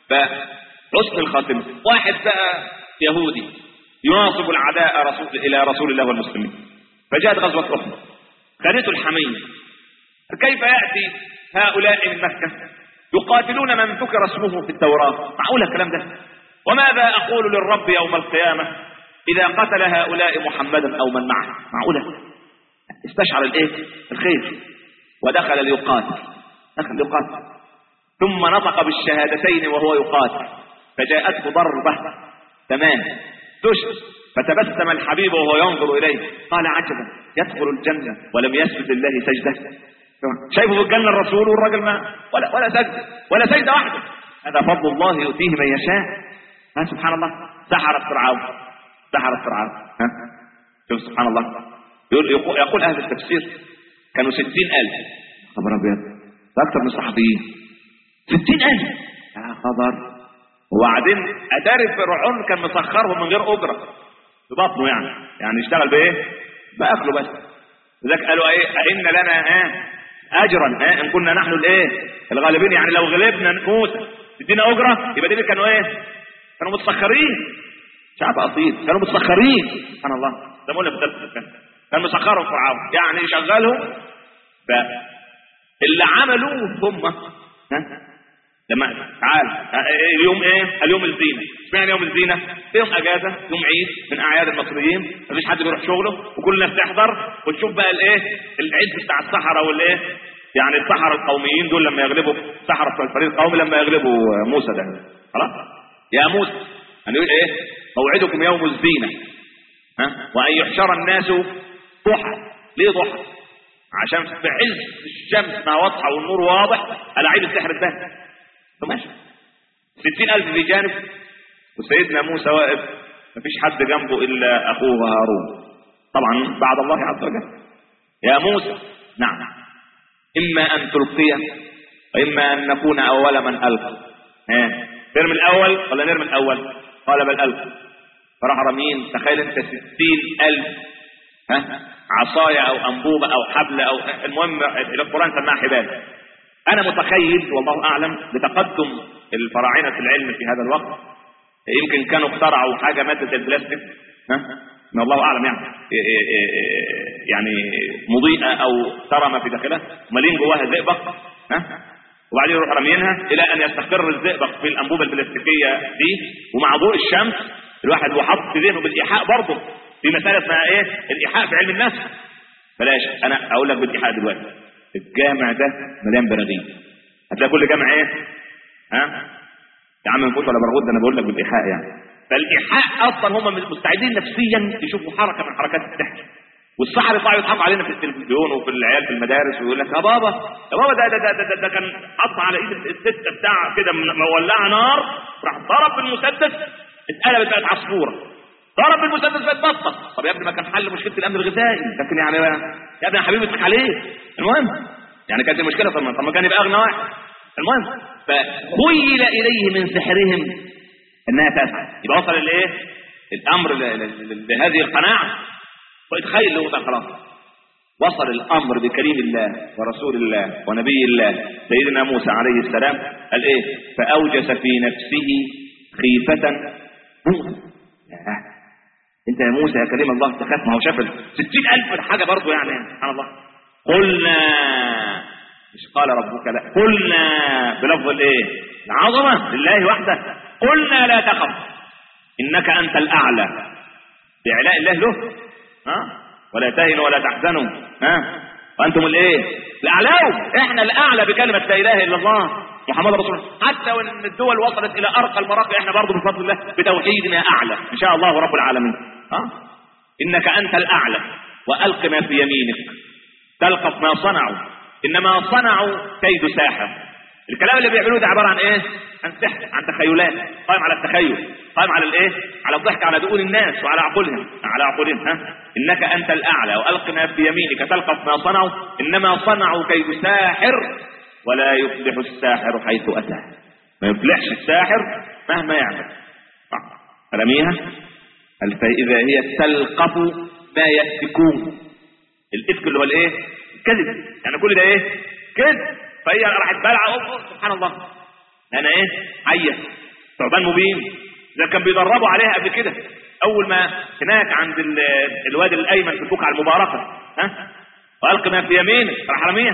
فحسن الخاتمه واحد بقى يهودي يناصب العداء رسول الى رسول الله والمسلمين فجاءت غزوه احد خانته الحميه كيف ياتي هؤلاء من مكه يقاتلون من ذكر اسمه في التوراه معقول الكلام ده وماذا اقول للرب يوم القيامه اذا قتل هؤلاء محمدا او من معه معقوله استشعر الايه الخير ودخل ليقاتل دخل ليقاتل ثم نطق بالشهادتين وهو يقاتل فجاءته ضربة تمام تشت فتبسم الحبيب وهو ينظر إليه قال عجبا يدخل الجنة ولم يسجد لله سجدة شايفه في الجنة الرسول والراجل ما ولا ولا سجدة ولا سجدة واحدة هذا فضل الله يؤتيه من يشاء ها سبحان الله سحر فرعون سحر فرعون ها شوف سبحان الله يقول, يقول, يقول أهل التفسير كانوا ستين ألف خبر أبيض ده أكثر من الصحفيين ستين ألف يا خبر وبعدين أداري فرعون كان مسخرهم من غير أجرة في بطنه يعني يعني يشتغل بإيه؟ بأكله بس لذلك قالوا إيه أئن لنا ها أجرا ها إن كنا نحن الإيه؟ الغالبين يعني لو غلبنا موسى تدينا أجرة يبقى دي كانوا إيه؟ كانوا متسخرين شعب أصيل كانوا متسخرين سبحان الله ده قلنا في الدرس كان كان مسخرهم فرعون يعني يشغلهم فاللي عملوه هم ها لما تعال اليوم ايه اليوم الزينه اشمعنى يوم الزينه يوم اجازه يوم عيد من اعياد المصريين مفيش حد بيروح شغله وكل الناس تحضر وتشوف بقى الايه العز بتاع الصحراء والايه يعني السحرة القوميين دول لما يغلبوا السحرة بتوع الفريق القومي لما يغلبوا موسى ده خلاص يا موسى أن يقول ايه موعدكم يوم الزينة ها وأن يحشر الناس ضحى ليه ضحى عشان في عز الشمس ما واضحة والنور واضح ألاعيب السحر انتهى ماشي ستين ألف في جانب وسيدنا موسى واقف مفيش حد جنبه إلا أخوه هارون طبعا بعد الله عز وجل يا موسى نعم إما أن تلقي وإما أن نكون أول من ألقى ها نرمي الأول ولا نرمي الأول قال بل ألقى فراح رمين تخيل أنت ستين ألف ها عصاية أو أنبوبة أو حبل أو المهم القرآن سماها حبال أنا متخيل والله أعلم بتقدم الفراعنة في العلم في هذا الوقت يمكن كانوا اخترعوا حاجة مادة البلاستيك ها ما الله أعلم يعني يعني مضيئة أو ترى ما في داخلها مليين جواها زئبق ها وبعدين يروح رامينها إلى أن يستقر الزئبق في الأنبوبة البلاستيكية دي ومع ضوء الشمس الواحد وحط في ذهنه بالإيحاء برضه في مسألة اسمها إيه الإيحاء في علم النفس بلاش أنا أقول لك بالإيحاء دلوقتي الجامع ده مليان براغيث هتلاقي كل جامع إيه ها يا عم نفوت ولا برغوت ده أنا بقول لك بالإيحاء يعني فالإيحاء أصلا هم مستعدين نفسيا يشوفوا حركة من حركات السحر والسحر يطلعوا يضحكوا علينا في التلفزيون وفي العيال في المدارس ويقول لك يا بابا يا بابا ده ده ده, ده, ده كان حط على ايد الست بتاع كده مولعه نار راح ضرب بالمسدس اتقلبت بقت عصفوره ضرب بالمسدس بقت بطه طب يا ابني ما كان حل مشكله الامن الغذائي لكن يعني يا ابني يا حبيبي اضحك عليه المهم يعني كانت المشكله طب ما كان يبقى اغنى واحد المهم فخيل اليه من سحرهم انها تسعى يبقى وصل لايه الامر لهذه القناعه واتخيل له ده خلاص وصل الامر بكريم الله ورسول الله ونبي الله سيدنا موسى عليه السلام قال ايه فاوجس في نفسه خيفه موسى انت يا موسى يا كريم الله تخاف ما هو شاف ستين الف حاجه برضه يعني سبحان الله قلنا مش قال ربك لا قلنا بلفظ الايه العظمه لله وحده قلنا لا تخف انك انت الاعلى باعلاء الله له ها ولا تهنوا ولا تحزنوا ها وانتم الايه الاعلى احنا الاعلى بكلمه لا اله الا الله محمد رسول الله حتى وان الدول وصلت الى ارقى المراقي احنا برضه بفضل الله بتوحيدنا اعلى ان شاء الله رب العالمين ها انك انت الاعلى والق ما في يمينك تلقف ما صنعوا انما صنعوا كيد ساحر الكلام اللي بيعملوه ده عباره عن ايه عن سحر عن تخيلات قائم على التخيل قائم على الايه على الضحك على دقون الناس وعلى عقولهم على عقولهم ها انك انت الاعلى والق ما في يمينك تلقف ما صنعوا انما صنعوا كيد ساحر ولا يفلح الساحر حيث اتى ما يفلحش الساحر مهما يعمل رميها فاذا هي تلقف ما يأفكون الافك اللي هو الايه الكذب يعني كل ده ايه كذب فهي راحت بلعه سبحان الله انا ايه حيه ثعبان مبين ده كان بيدربوا عليها قبل كده اول ما هناك عند الوادي الايمن في البقعه المباركه ها والق ما في يمينه راح رميها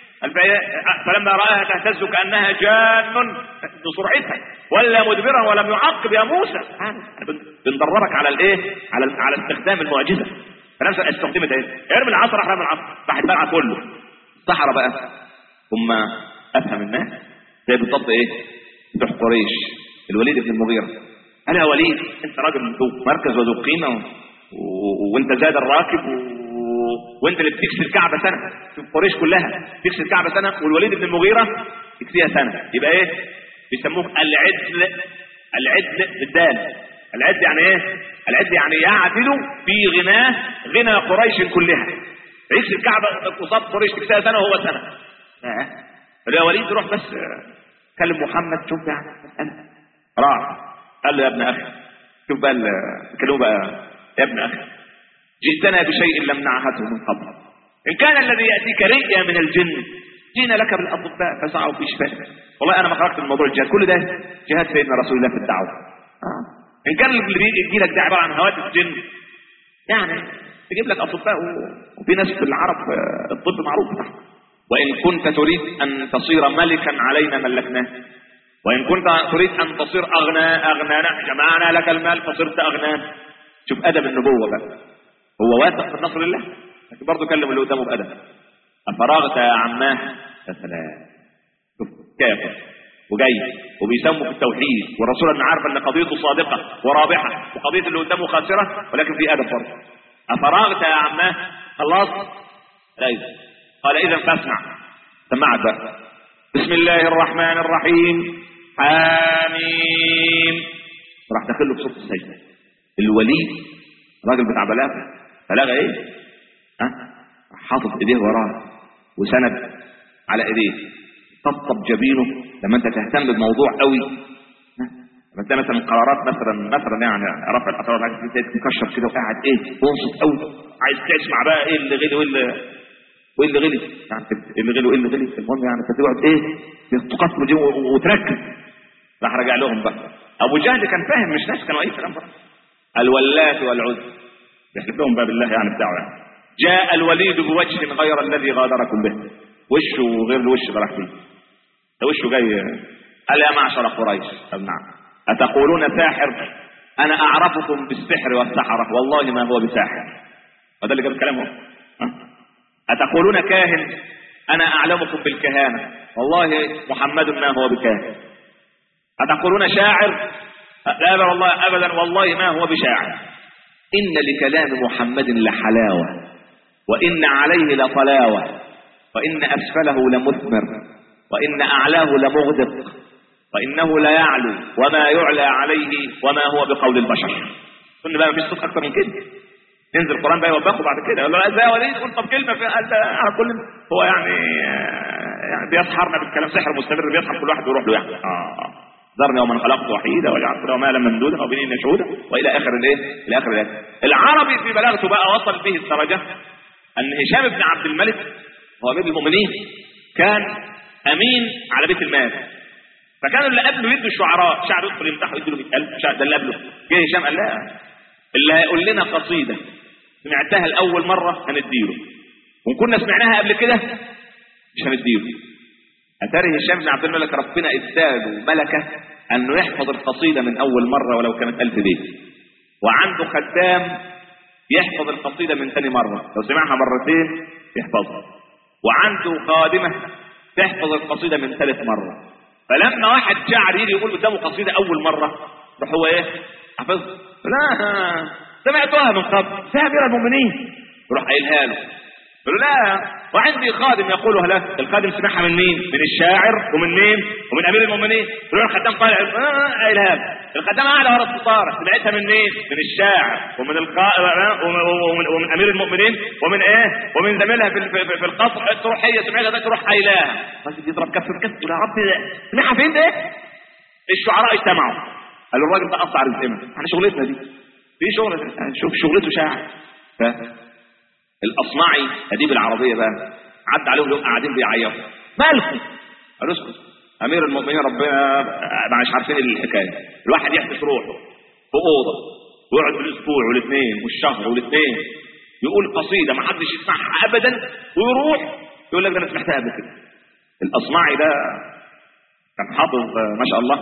فلما راها تهتز كانها جان بسرعتها ولا مدبرا ولم يعقب يا موسى بندربك على الايه على على استخدام المعجزه فنفس استخدمت ايه ارمي العصا راح رمي العصا راح بلعه كله الصحراء بقى هم افهم الناس زي بالضبط ايه بتوع قريش الوليد بن المغيره انا يا وليد انت راجل ذو مركز وذو قيمه و... و... وانت زاد الراكب و... وانت اللي بتكسي الكعبه سنه شوف قريش كلها تكسي الكعبه سنه والوليد بن المغيره يكسيها سنه يبقى ايه بيسموه العدل العدل بالدال العدل يعني ايه العدل يعني يعدل في غناه غنى قريش كلها يكسي الكعبه قصاد قريش تكسيها سنه وهو سنه يا وليد روح بس كلم محمد شوف يعني انا راح قال له يا ابن اخي شوف بقى كلمه بقى يا ابن اخي جئتنا بشيء لم نعهده من قبل ان كان الذي ياتيك رئيا من الجن جينا لك بالاطباء فسعوا في شفائك والله انا ما خرجت من موضوع الجهاد كل ده جهاد سيدنا رسول الله في الدعوه آه. ان كان اللي بيجي لك ده عباره عن هواتف جن يعني تجيب لك اطباء وفي ناس في العرب الطب معروف تحت وإن كنت تريد أن تصير ملكا علينا ملكناه وإن كنت تريد أن تصير أغنى أغنانا جمعنا لك المال فصرت أغنانا شوف أدب النبوة بقى هو واثق في نصر الله لكن برضه كلم اللي قدامه بأدب أفرغت يا عماه يا سلام شوف كافر وجاي وبيسموا في التوحيد والرسول ان عارف ان قضيته صادقه ورابحه وقضيه اللي قدامه خاسره ولكن في ادب برضه افرغت يا عماه خلاص ايوه قال اذا فاسمع سمعت بقى بسم الله الرحمن الرحيم حاميم راح داخل له بصوت السجده الوليد الراجل بتاع بلاغه بلاغه ايه ها حاطط ايديه وراه وسند على ايديه طبطب جبينه لما انت تهتم بموضوع قوي ها؟ لما انت مثلا قرارات مثلا مثلا يعني رفع الاثار حاجه كده مكشر كده وقاعد ايه منصت قوي عايز تسمع بقى ايه اللي غلي واللي وايه اللي غلي يعني ايه اللي غلي وايه اللي غلي المهم يعني انت تقعد ايه تقسم دي و- وتركز راح رجع لهم بقى ابو جهل كان فاهم مش ناس كانوا اي كلام بقى الولات والعزى يحلف لهم بقى بالله يعني بتاعه يعني جاء الوليد بوجه غير الذي غادركم به وشه غير الوش اللي راح فيه ده وشه جاي قال يا معشر قريش قال نعم أتقولون ساحر أنا أعرفكم بالسحر والسحرة والله ما هو بساحر هذا اللي جاب الكلام هو ها؟ أتقولون كاهن أنا أعلمكم بالكهانة والله محمد ما هو بكاهن أتقولون شاعر لا أبدا والله أبدا والله ما هو بشاعر إن لكلام محمد لحلاوة وإن عليه لطلاوة وإن أسفله لمثمر وإن أعلاه لمغدق وإنه لا يعلو وما يعلى عليه وما هو بقول البشر قلنا بقى مفيش صدق أكتر من كده ينزل القرآن بقى يوبخه بعد كده يقول له لا ازاي يا وليد قول طب كلمة في قال ده على كل هو يعني يعني بيسحرنا بالكلام سحر مستمر بيسحر كل واحد ويروح له يعني اه ذرني ومن خلقت وحيدا وجعلت له مالا ممدودا وبنين مشهودا والى اخر الايه؟ الى اخر الايه. العربي في بلاغته بقى وصل به الدرجه ان هشام بن عبد الملك هو امير المؤمنين كان امين على بيت المال فكانوا اللي قبله يدوا الشعراء شعر يدخل يمدحوا يدوا له 100000 شعر ده اللي قبله جه هشام قال لا اللي هيقول لنا قصيده سمعتها لاول مره هنديله وان كنا سمعناها قبل كده مش هنديله اتاري هشام بن عبد الملك ربنا اداله ملكه انه يحفظ القصيده من اول مره ولو كانت ألف بيت وعنده خدام يحفظ القصيده من ثاني مره لو سمعها مرتين يحفظها وعنده خادمه تحفظ القصيده من ثالث مره فلما واحد شاعر يجي يقول قدامه قصيده اول مره يروح هو ايه حافظها لا سمعتها من قبل يا امير المؤمنين يروح قايلها له يقول له لا وعندي خادم يقولها له الخادم سمعها من مين من الشاعر ومن مين ومن امير المؤمنين يقول له الخدام طالع آه، قايلها له الخدام قاعد ورا الستاره سمعتها من مين من الشاعر ومن القا... ومن, ومن, ومن امير المؤمنين ومن ايه ومن زميلها في في, في القصر تروح هي سمعتها ده تروح قايلاها بس يضرب كف في كف يقول يا رب ده سمعها فين ده الشعراء اجتمعوا قالوا الراجل ده قطع رزقنا احنا شغلتنا دي في شغل شوف شغلته شاعر ف الاصمعي اديب العربيه بقى عدى عليهم يوم قاعدين بيعيطوا مالكم قالوا اسكت امير المؤمنين ربنا ما مش عارفين الحكايه الواحد يحبس روحه في اوضه ويقعد بالاسبوع والاثنين والشهر والاثنين يقول قصيده ما حدش يسمعها ابدا ويروح يقول لك ده انا سمعتها قبل كده الاصمعي ده كان حافظ آه، ما شاء الله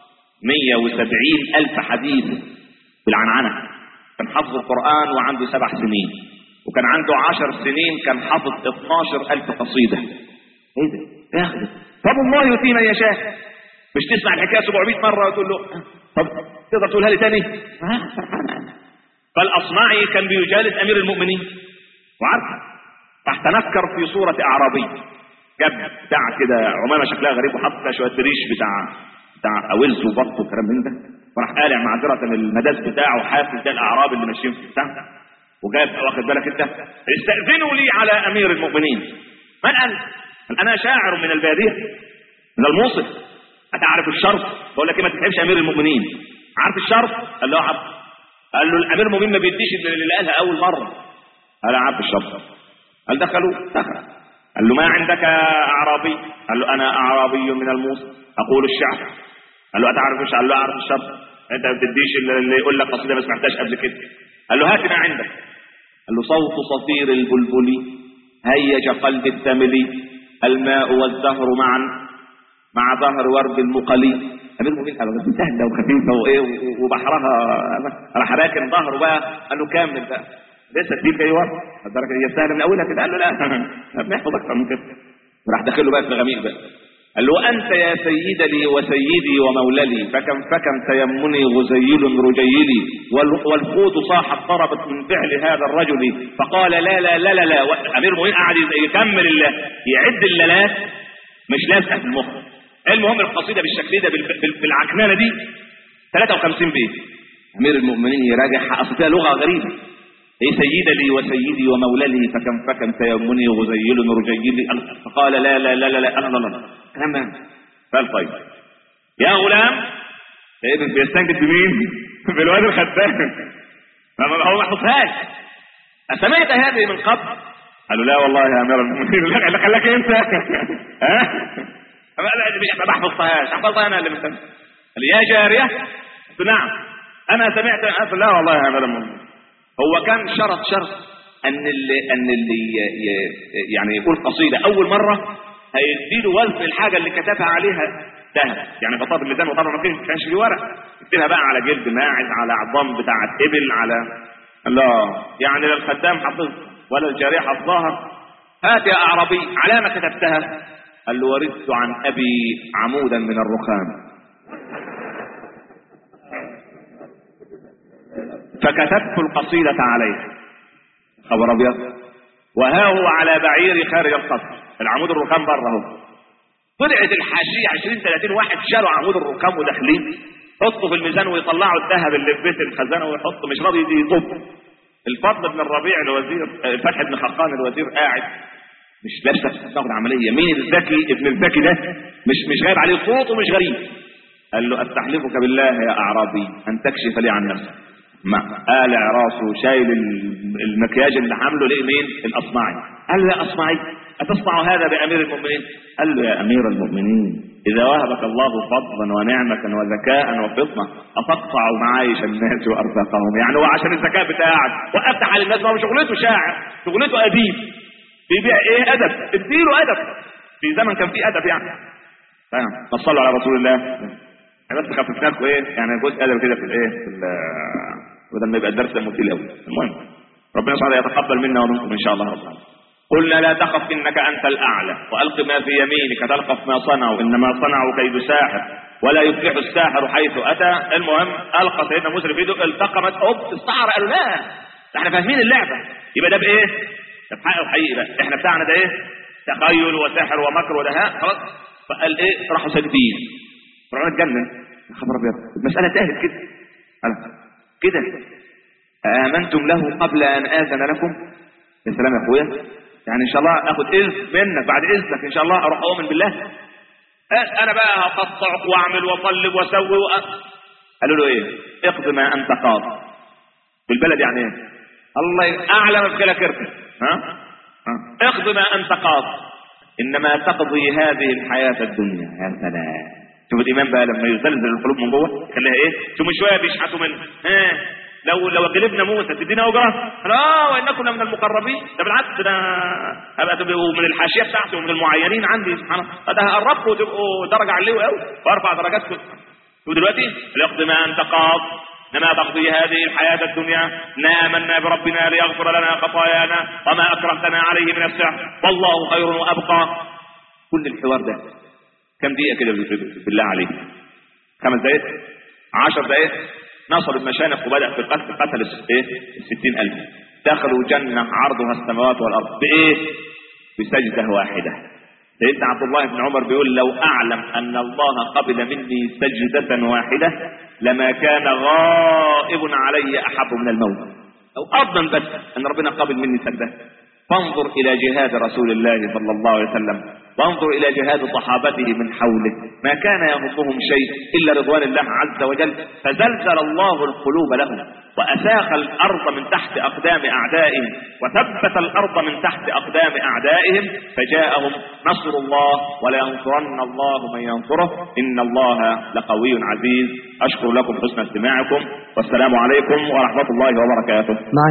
170 ألف حديث بالعنعنة كان حافظ القرآن وعنده سبع سنين وكان عنده عشر سنين كان حافظ 12 ألف قصيدة ايه ده؟ ياخد طب الله يؤتي من يشاء مش تسمع الحكاية 700 مرة وتقول له طب تقدر تقولها لي تاني؟ آه، فرحان أنا. فالأصمعي كان بيجالس أمير المؤمنين وعارف راح تنكر في صورة أعرابي جاب بتاع كده عمامة شكلها غريب وحط فيها شوية ريش بتاع بتاع أوز وبط وكلام من ده وراح قالع معذرة المداس بتاعه حافظ ده الأعراب اللي ماشيين في البتاع وجاب واخد بالك انت استأذنوا لي على أمير المؤمنين من قال؟ قال أنا شاعر من البادية من الموصل أتعرف الشرط بقول لك إيه ما تتعبش أمير المؤمنين عارف الشرط؟ قال له عارف قال له الأمير المؤمنين ما بيديش اللي اللي قالها أول مرة قال عارف الشرط قال دخلوا دخل قال له ما عندك أعرابي قال له أنا أعرابي من الموصل أقول الشعر قال له أتعرف الشعر قال له أعرف الشرط أنت ما بتديش اللي اللي يقول لك قصيدة ما سمعتهاش قبل كده قال له هات ما عندك قال له صوت صفير البلبل هيج قلب الثمل الماء والزهر معا مع ظهر ورد المقلي امير المؤمنين قال له سهله وخفيفه وايه و- وبحرها راح راكن ظهره بقى قال له كمل بقى لسه كتير جاي ورا الدرجه هي سهله من اولها كده قال له لا احنا بنحفظ اكتر من كده راح داخل له بقى في غميق بقى قال له أنت يا سيد لي وسيدي وموللي فكم فكم تيمني غزيل رجيلي وال- والحوت صاح اضطربت من فعل هذا الرجل فقال لا لا لا لا, لا. أمير المؤمنين قعد يكمل الله يعد اللالات مش لازقة في المخ المهم القصيدة بالشكل ده بال- بال- بالعكنانة دي 53 بيت أمير المؤمنين يراجع أصل فيها لغة غريبة ايه سيد لي وسيدي وموللي فكم فكم تيمني غزيل رجيلي فقال لا لا لا لا لا لا لا لا كلام بقى. قال طيب يا غلام ايه بيستنجد بمين؟ بالواد الخدام ما- هو ما حفظهاش أسمعت هذه من قبل؟ قالوا لا والله يا أمير المؤمنين لا اللي خلاك أنت ها؟ ما لا ما حفظتهاش حفظتها أنا اللي مستنى قال يا جارية قلت نعم أنا سمعت قال لا والله يا أمير المؤمنين هو كان شرط شرط ان اللي ان اللي ي- ي- يعني يقول قصيده اول مره هيديله وزن الحاجه اللي كتبها عليها ذهب يعني بطاط اللسان وطبعا ما كانش- كانش في ورق يكتبها بقى على جلد ماعز على عظام بتاعه ابل على لا يعني لا الخدام حفظ ولا الجاريه حفظها هات يا اعرابي على ما كتبتها قال له ورثت عن ابي عمودا من الرخام فكتبت القصيدة عليه خبر أبيض وها هو على بعير خارج القصر العمود الركام بره اهو طلعت الحاشية 20 30 واحد شالوا عمود الركام وداخلين حطوا في الميزان ويطلعوا الذهب اللي في بيت الخزانة ويحطوا مش راضي يطب الفضل بن الربيع الوزير آه، فتح بن خقان الوزير قاعد مش لابسه تاخد عمليه مين الذكي ابن الذكي ده مش مش غايب عليه صوته مش غريب قال له استحلفك بالله يا اعرابي ان تكشف لي عن نفسك ما قالع راسه شايل ال- المكياج اللي عامله ليه مين الاصمعي قال له يا اصمعي اتصنع هذا بامير المؤمنين قال له يا امير المؤمنين اذا وهبك الله فضلا ونعمه وذكاء وفطنه اتقطع معايش الناس وارزاقهم يعني هو عشان الذكاء بتاعك وقفت على الناس ما هو شغلته شاعر شغلته اديب بيبيع ايه ادب اديله ادب في زمن كان فيه ادب يعني فاهم ما صلوا على رسول الله احنا بس خففنا لكم ايه يعني جزء ادب كده في الايه في ال- بدل ما يبقى الدرس مثير قوي المهم ربنا سبحانه يتقبل منا ومنكم ان شاء الله رب العالمين قلنا لا تخف انك انت الاعلى والق ما في يمينك تلقف ما صنعوا انما صنعوا كيد ساحر ولا يفلح الساحر حيث اتى المهم القى سيدنا موسى في يده التقمت اوب السحرة قالوا لا ده احنا فاهمين اللعبه يبقى ده بايه؟ ده بحق وحقيقي بقى احنا بتاعنا ده ايه؟ تخيل وسحر ومكر ودهاء خلاص فقال ايه؟ راحوا ساجدين فرعون اتجنن يا خبر ابيض المساله تاهت كده قال كده آمنتم له قبل أن آذن لكم يا سلام يا أخويا يعني إن شاء الله أخد إذن منك بعد إذنك إن شاء الله أروح أؤمن بالله قال أنا بقى هقطعك وأعمل وأطلب وأسوي وأ... قالوا له إيه اقض ما أنت قاض في البلد يعني إيه الله أعلم في خلك اركب ها؟ ها اقض ما أنت قاض إنما تقضي هذه الحياة الدنيا يا سلام شوف الإيمان بقى لما يزلزل القلوب من جوه خليها إيه شوف شوية بيشحتوا من ها لو لو غلبنا موسى تدينا اجره لا وان كنا من المقربين ده بالعكس ده هبقى تبقوا من الحاشيه بتاعتي ومن المعينين عندي سبحان الله ده هقربكم وتبقوا درجه علوي قوي وارفع درجاتكم شوف دلوقتي ليقضي ما انت قاض انما تقضي هذه الحياه الدنيا نامنا بربنا ليغفر لنا خطايانا وما اكرهتنا عليه من السحر والله خير وابقى كل الحوار ده كم دقيقه كده بالله عليك خمس دقائق عشر دقائق نصر المشانق وبدأ في القتل قتل الس- ايه الستين ألف دخلوا جنة عرضها السماوات والأرض بإيه بسجدة واحدة سيدنا عبد الله بن عمر بيقول لو أعلم أن الله قبل مني سجدة واحدة لما كان غائب علي أحب من الموت أو أضمن بس أن ربنا قبل مني سجدة فانظر إلى جهاد رسول الله صلى الله عليه وسلم وانظر إلى جهاد صحابته من حوله ما كان يهمهم شيء إلا رضوان الله عز وجل فزلزل الله القلوب لهم وأساخ الأرض من تحت أقدام أعدائهم وثبت الأرض من تحت أقدام أعدائهم فجاءهم نصر الله ولينصرن الله من ينصره إن الله لقوي عزيز أشكر لكم حسن استماعكم والسلام عليكم ورحمة الله وبركاته مع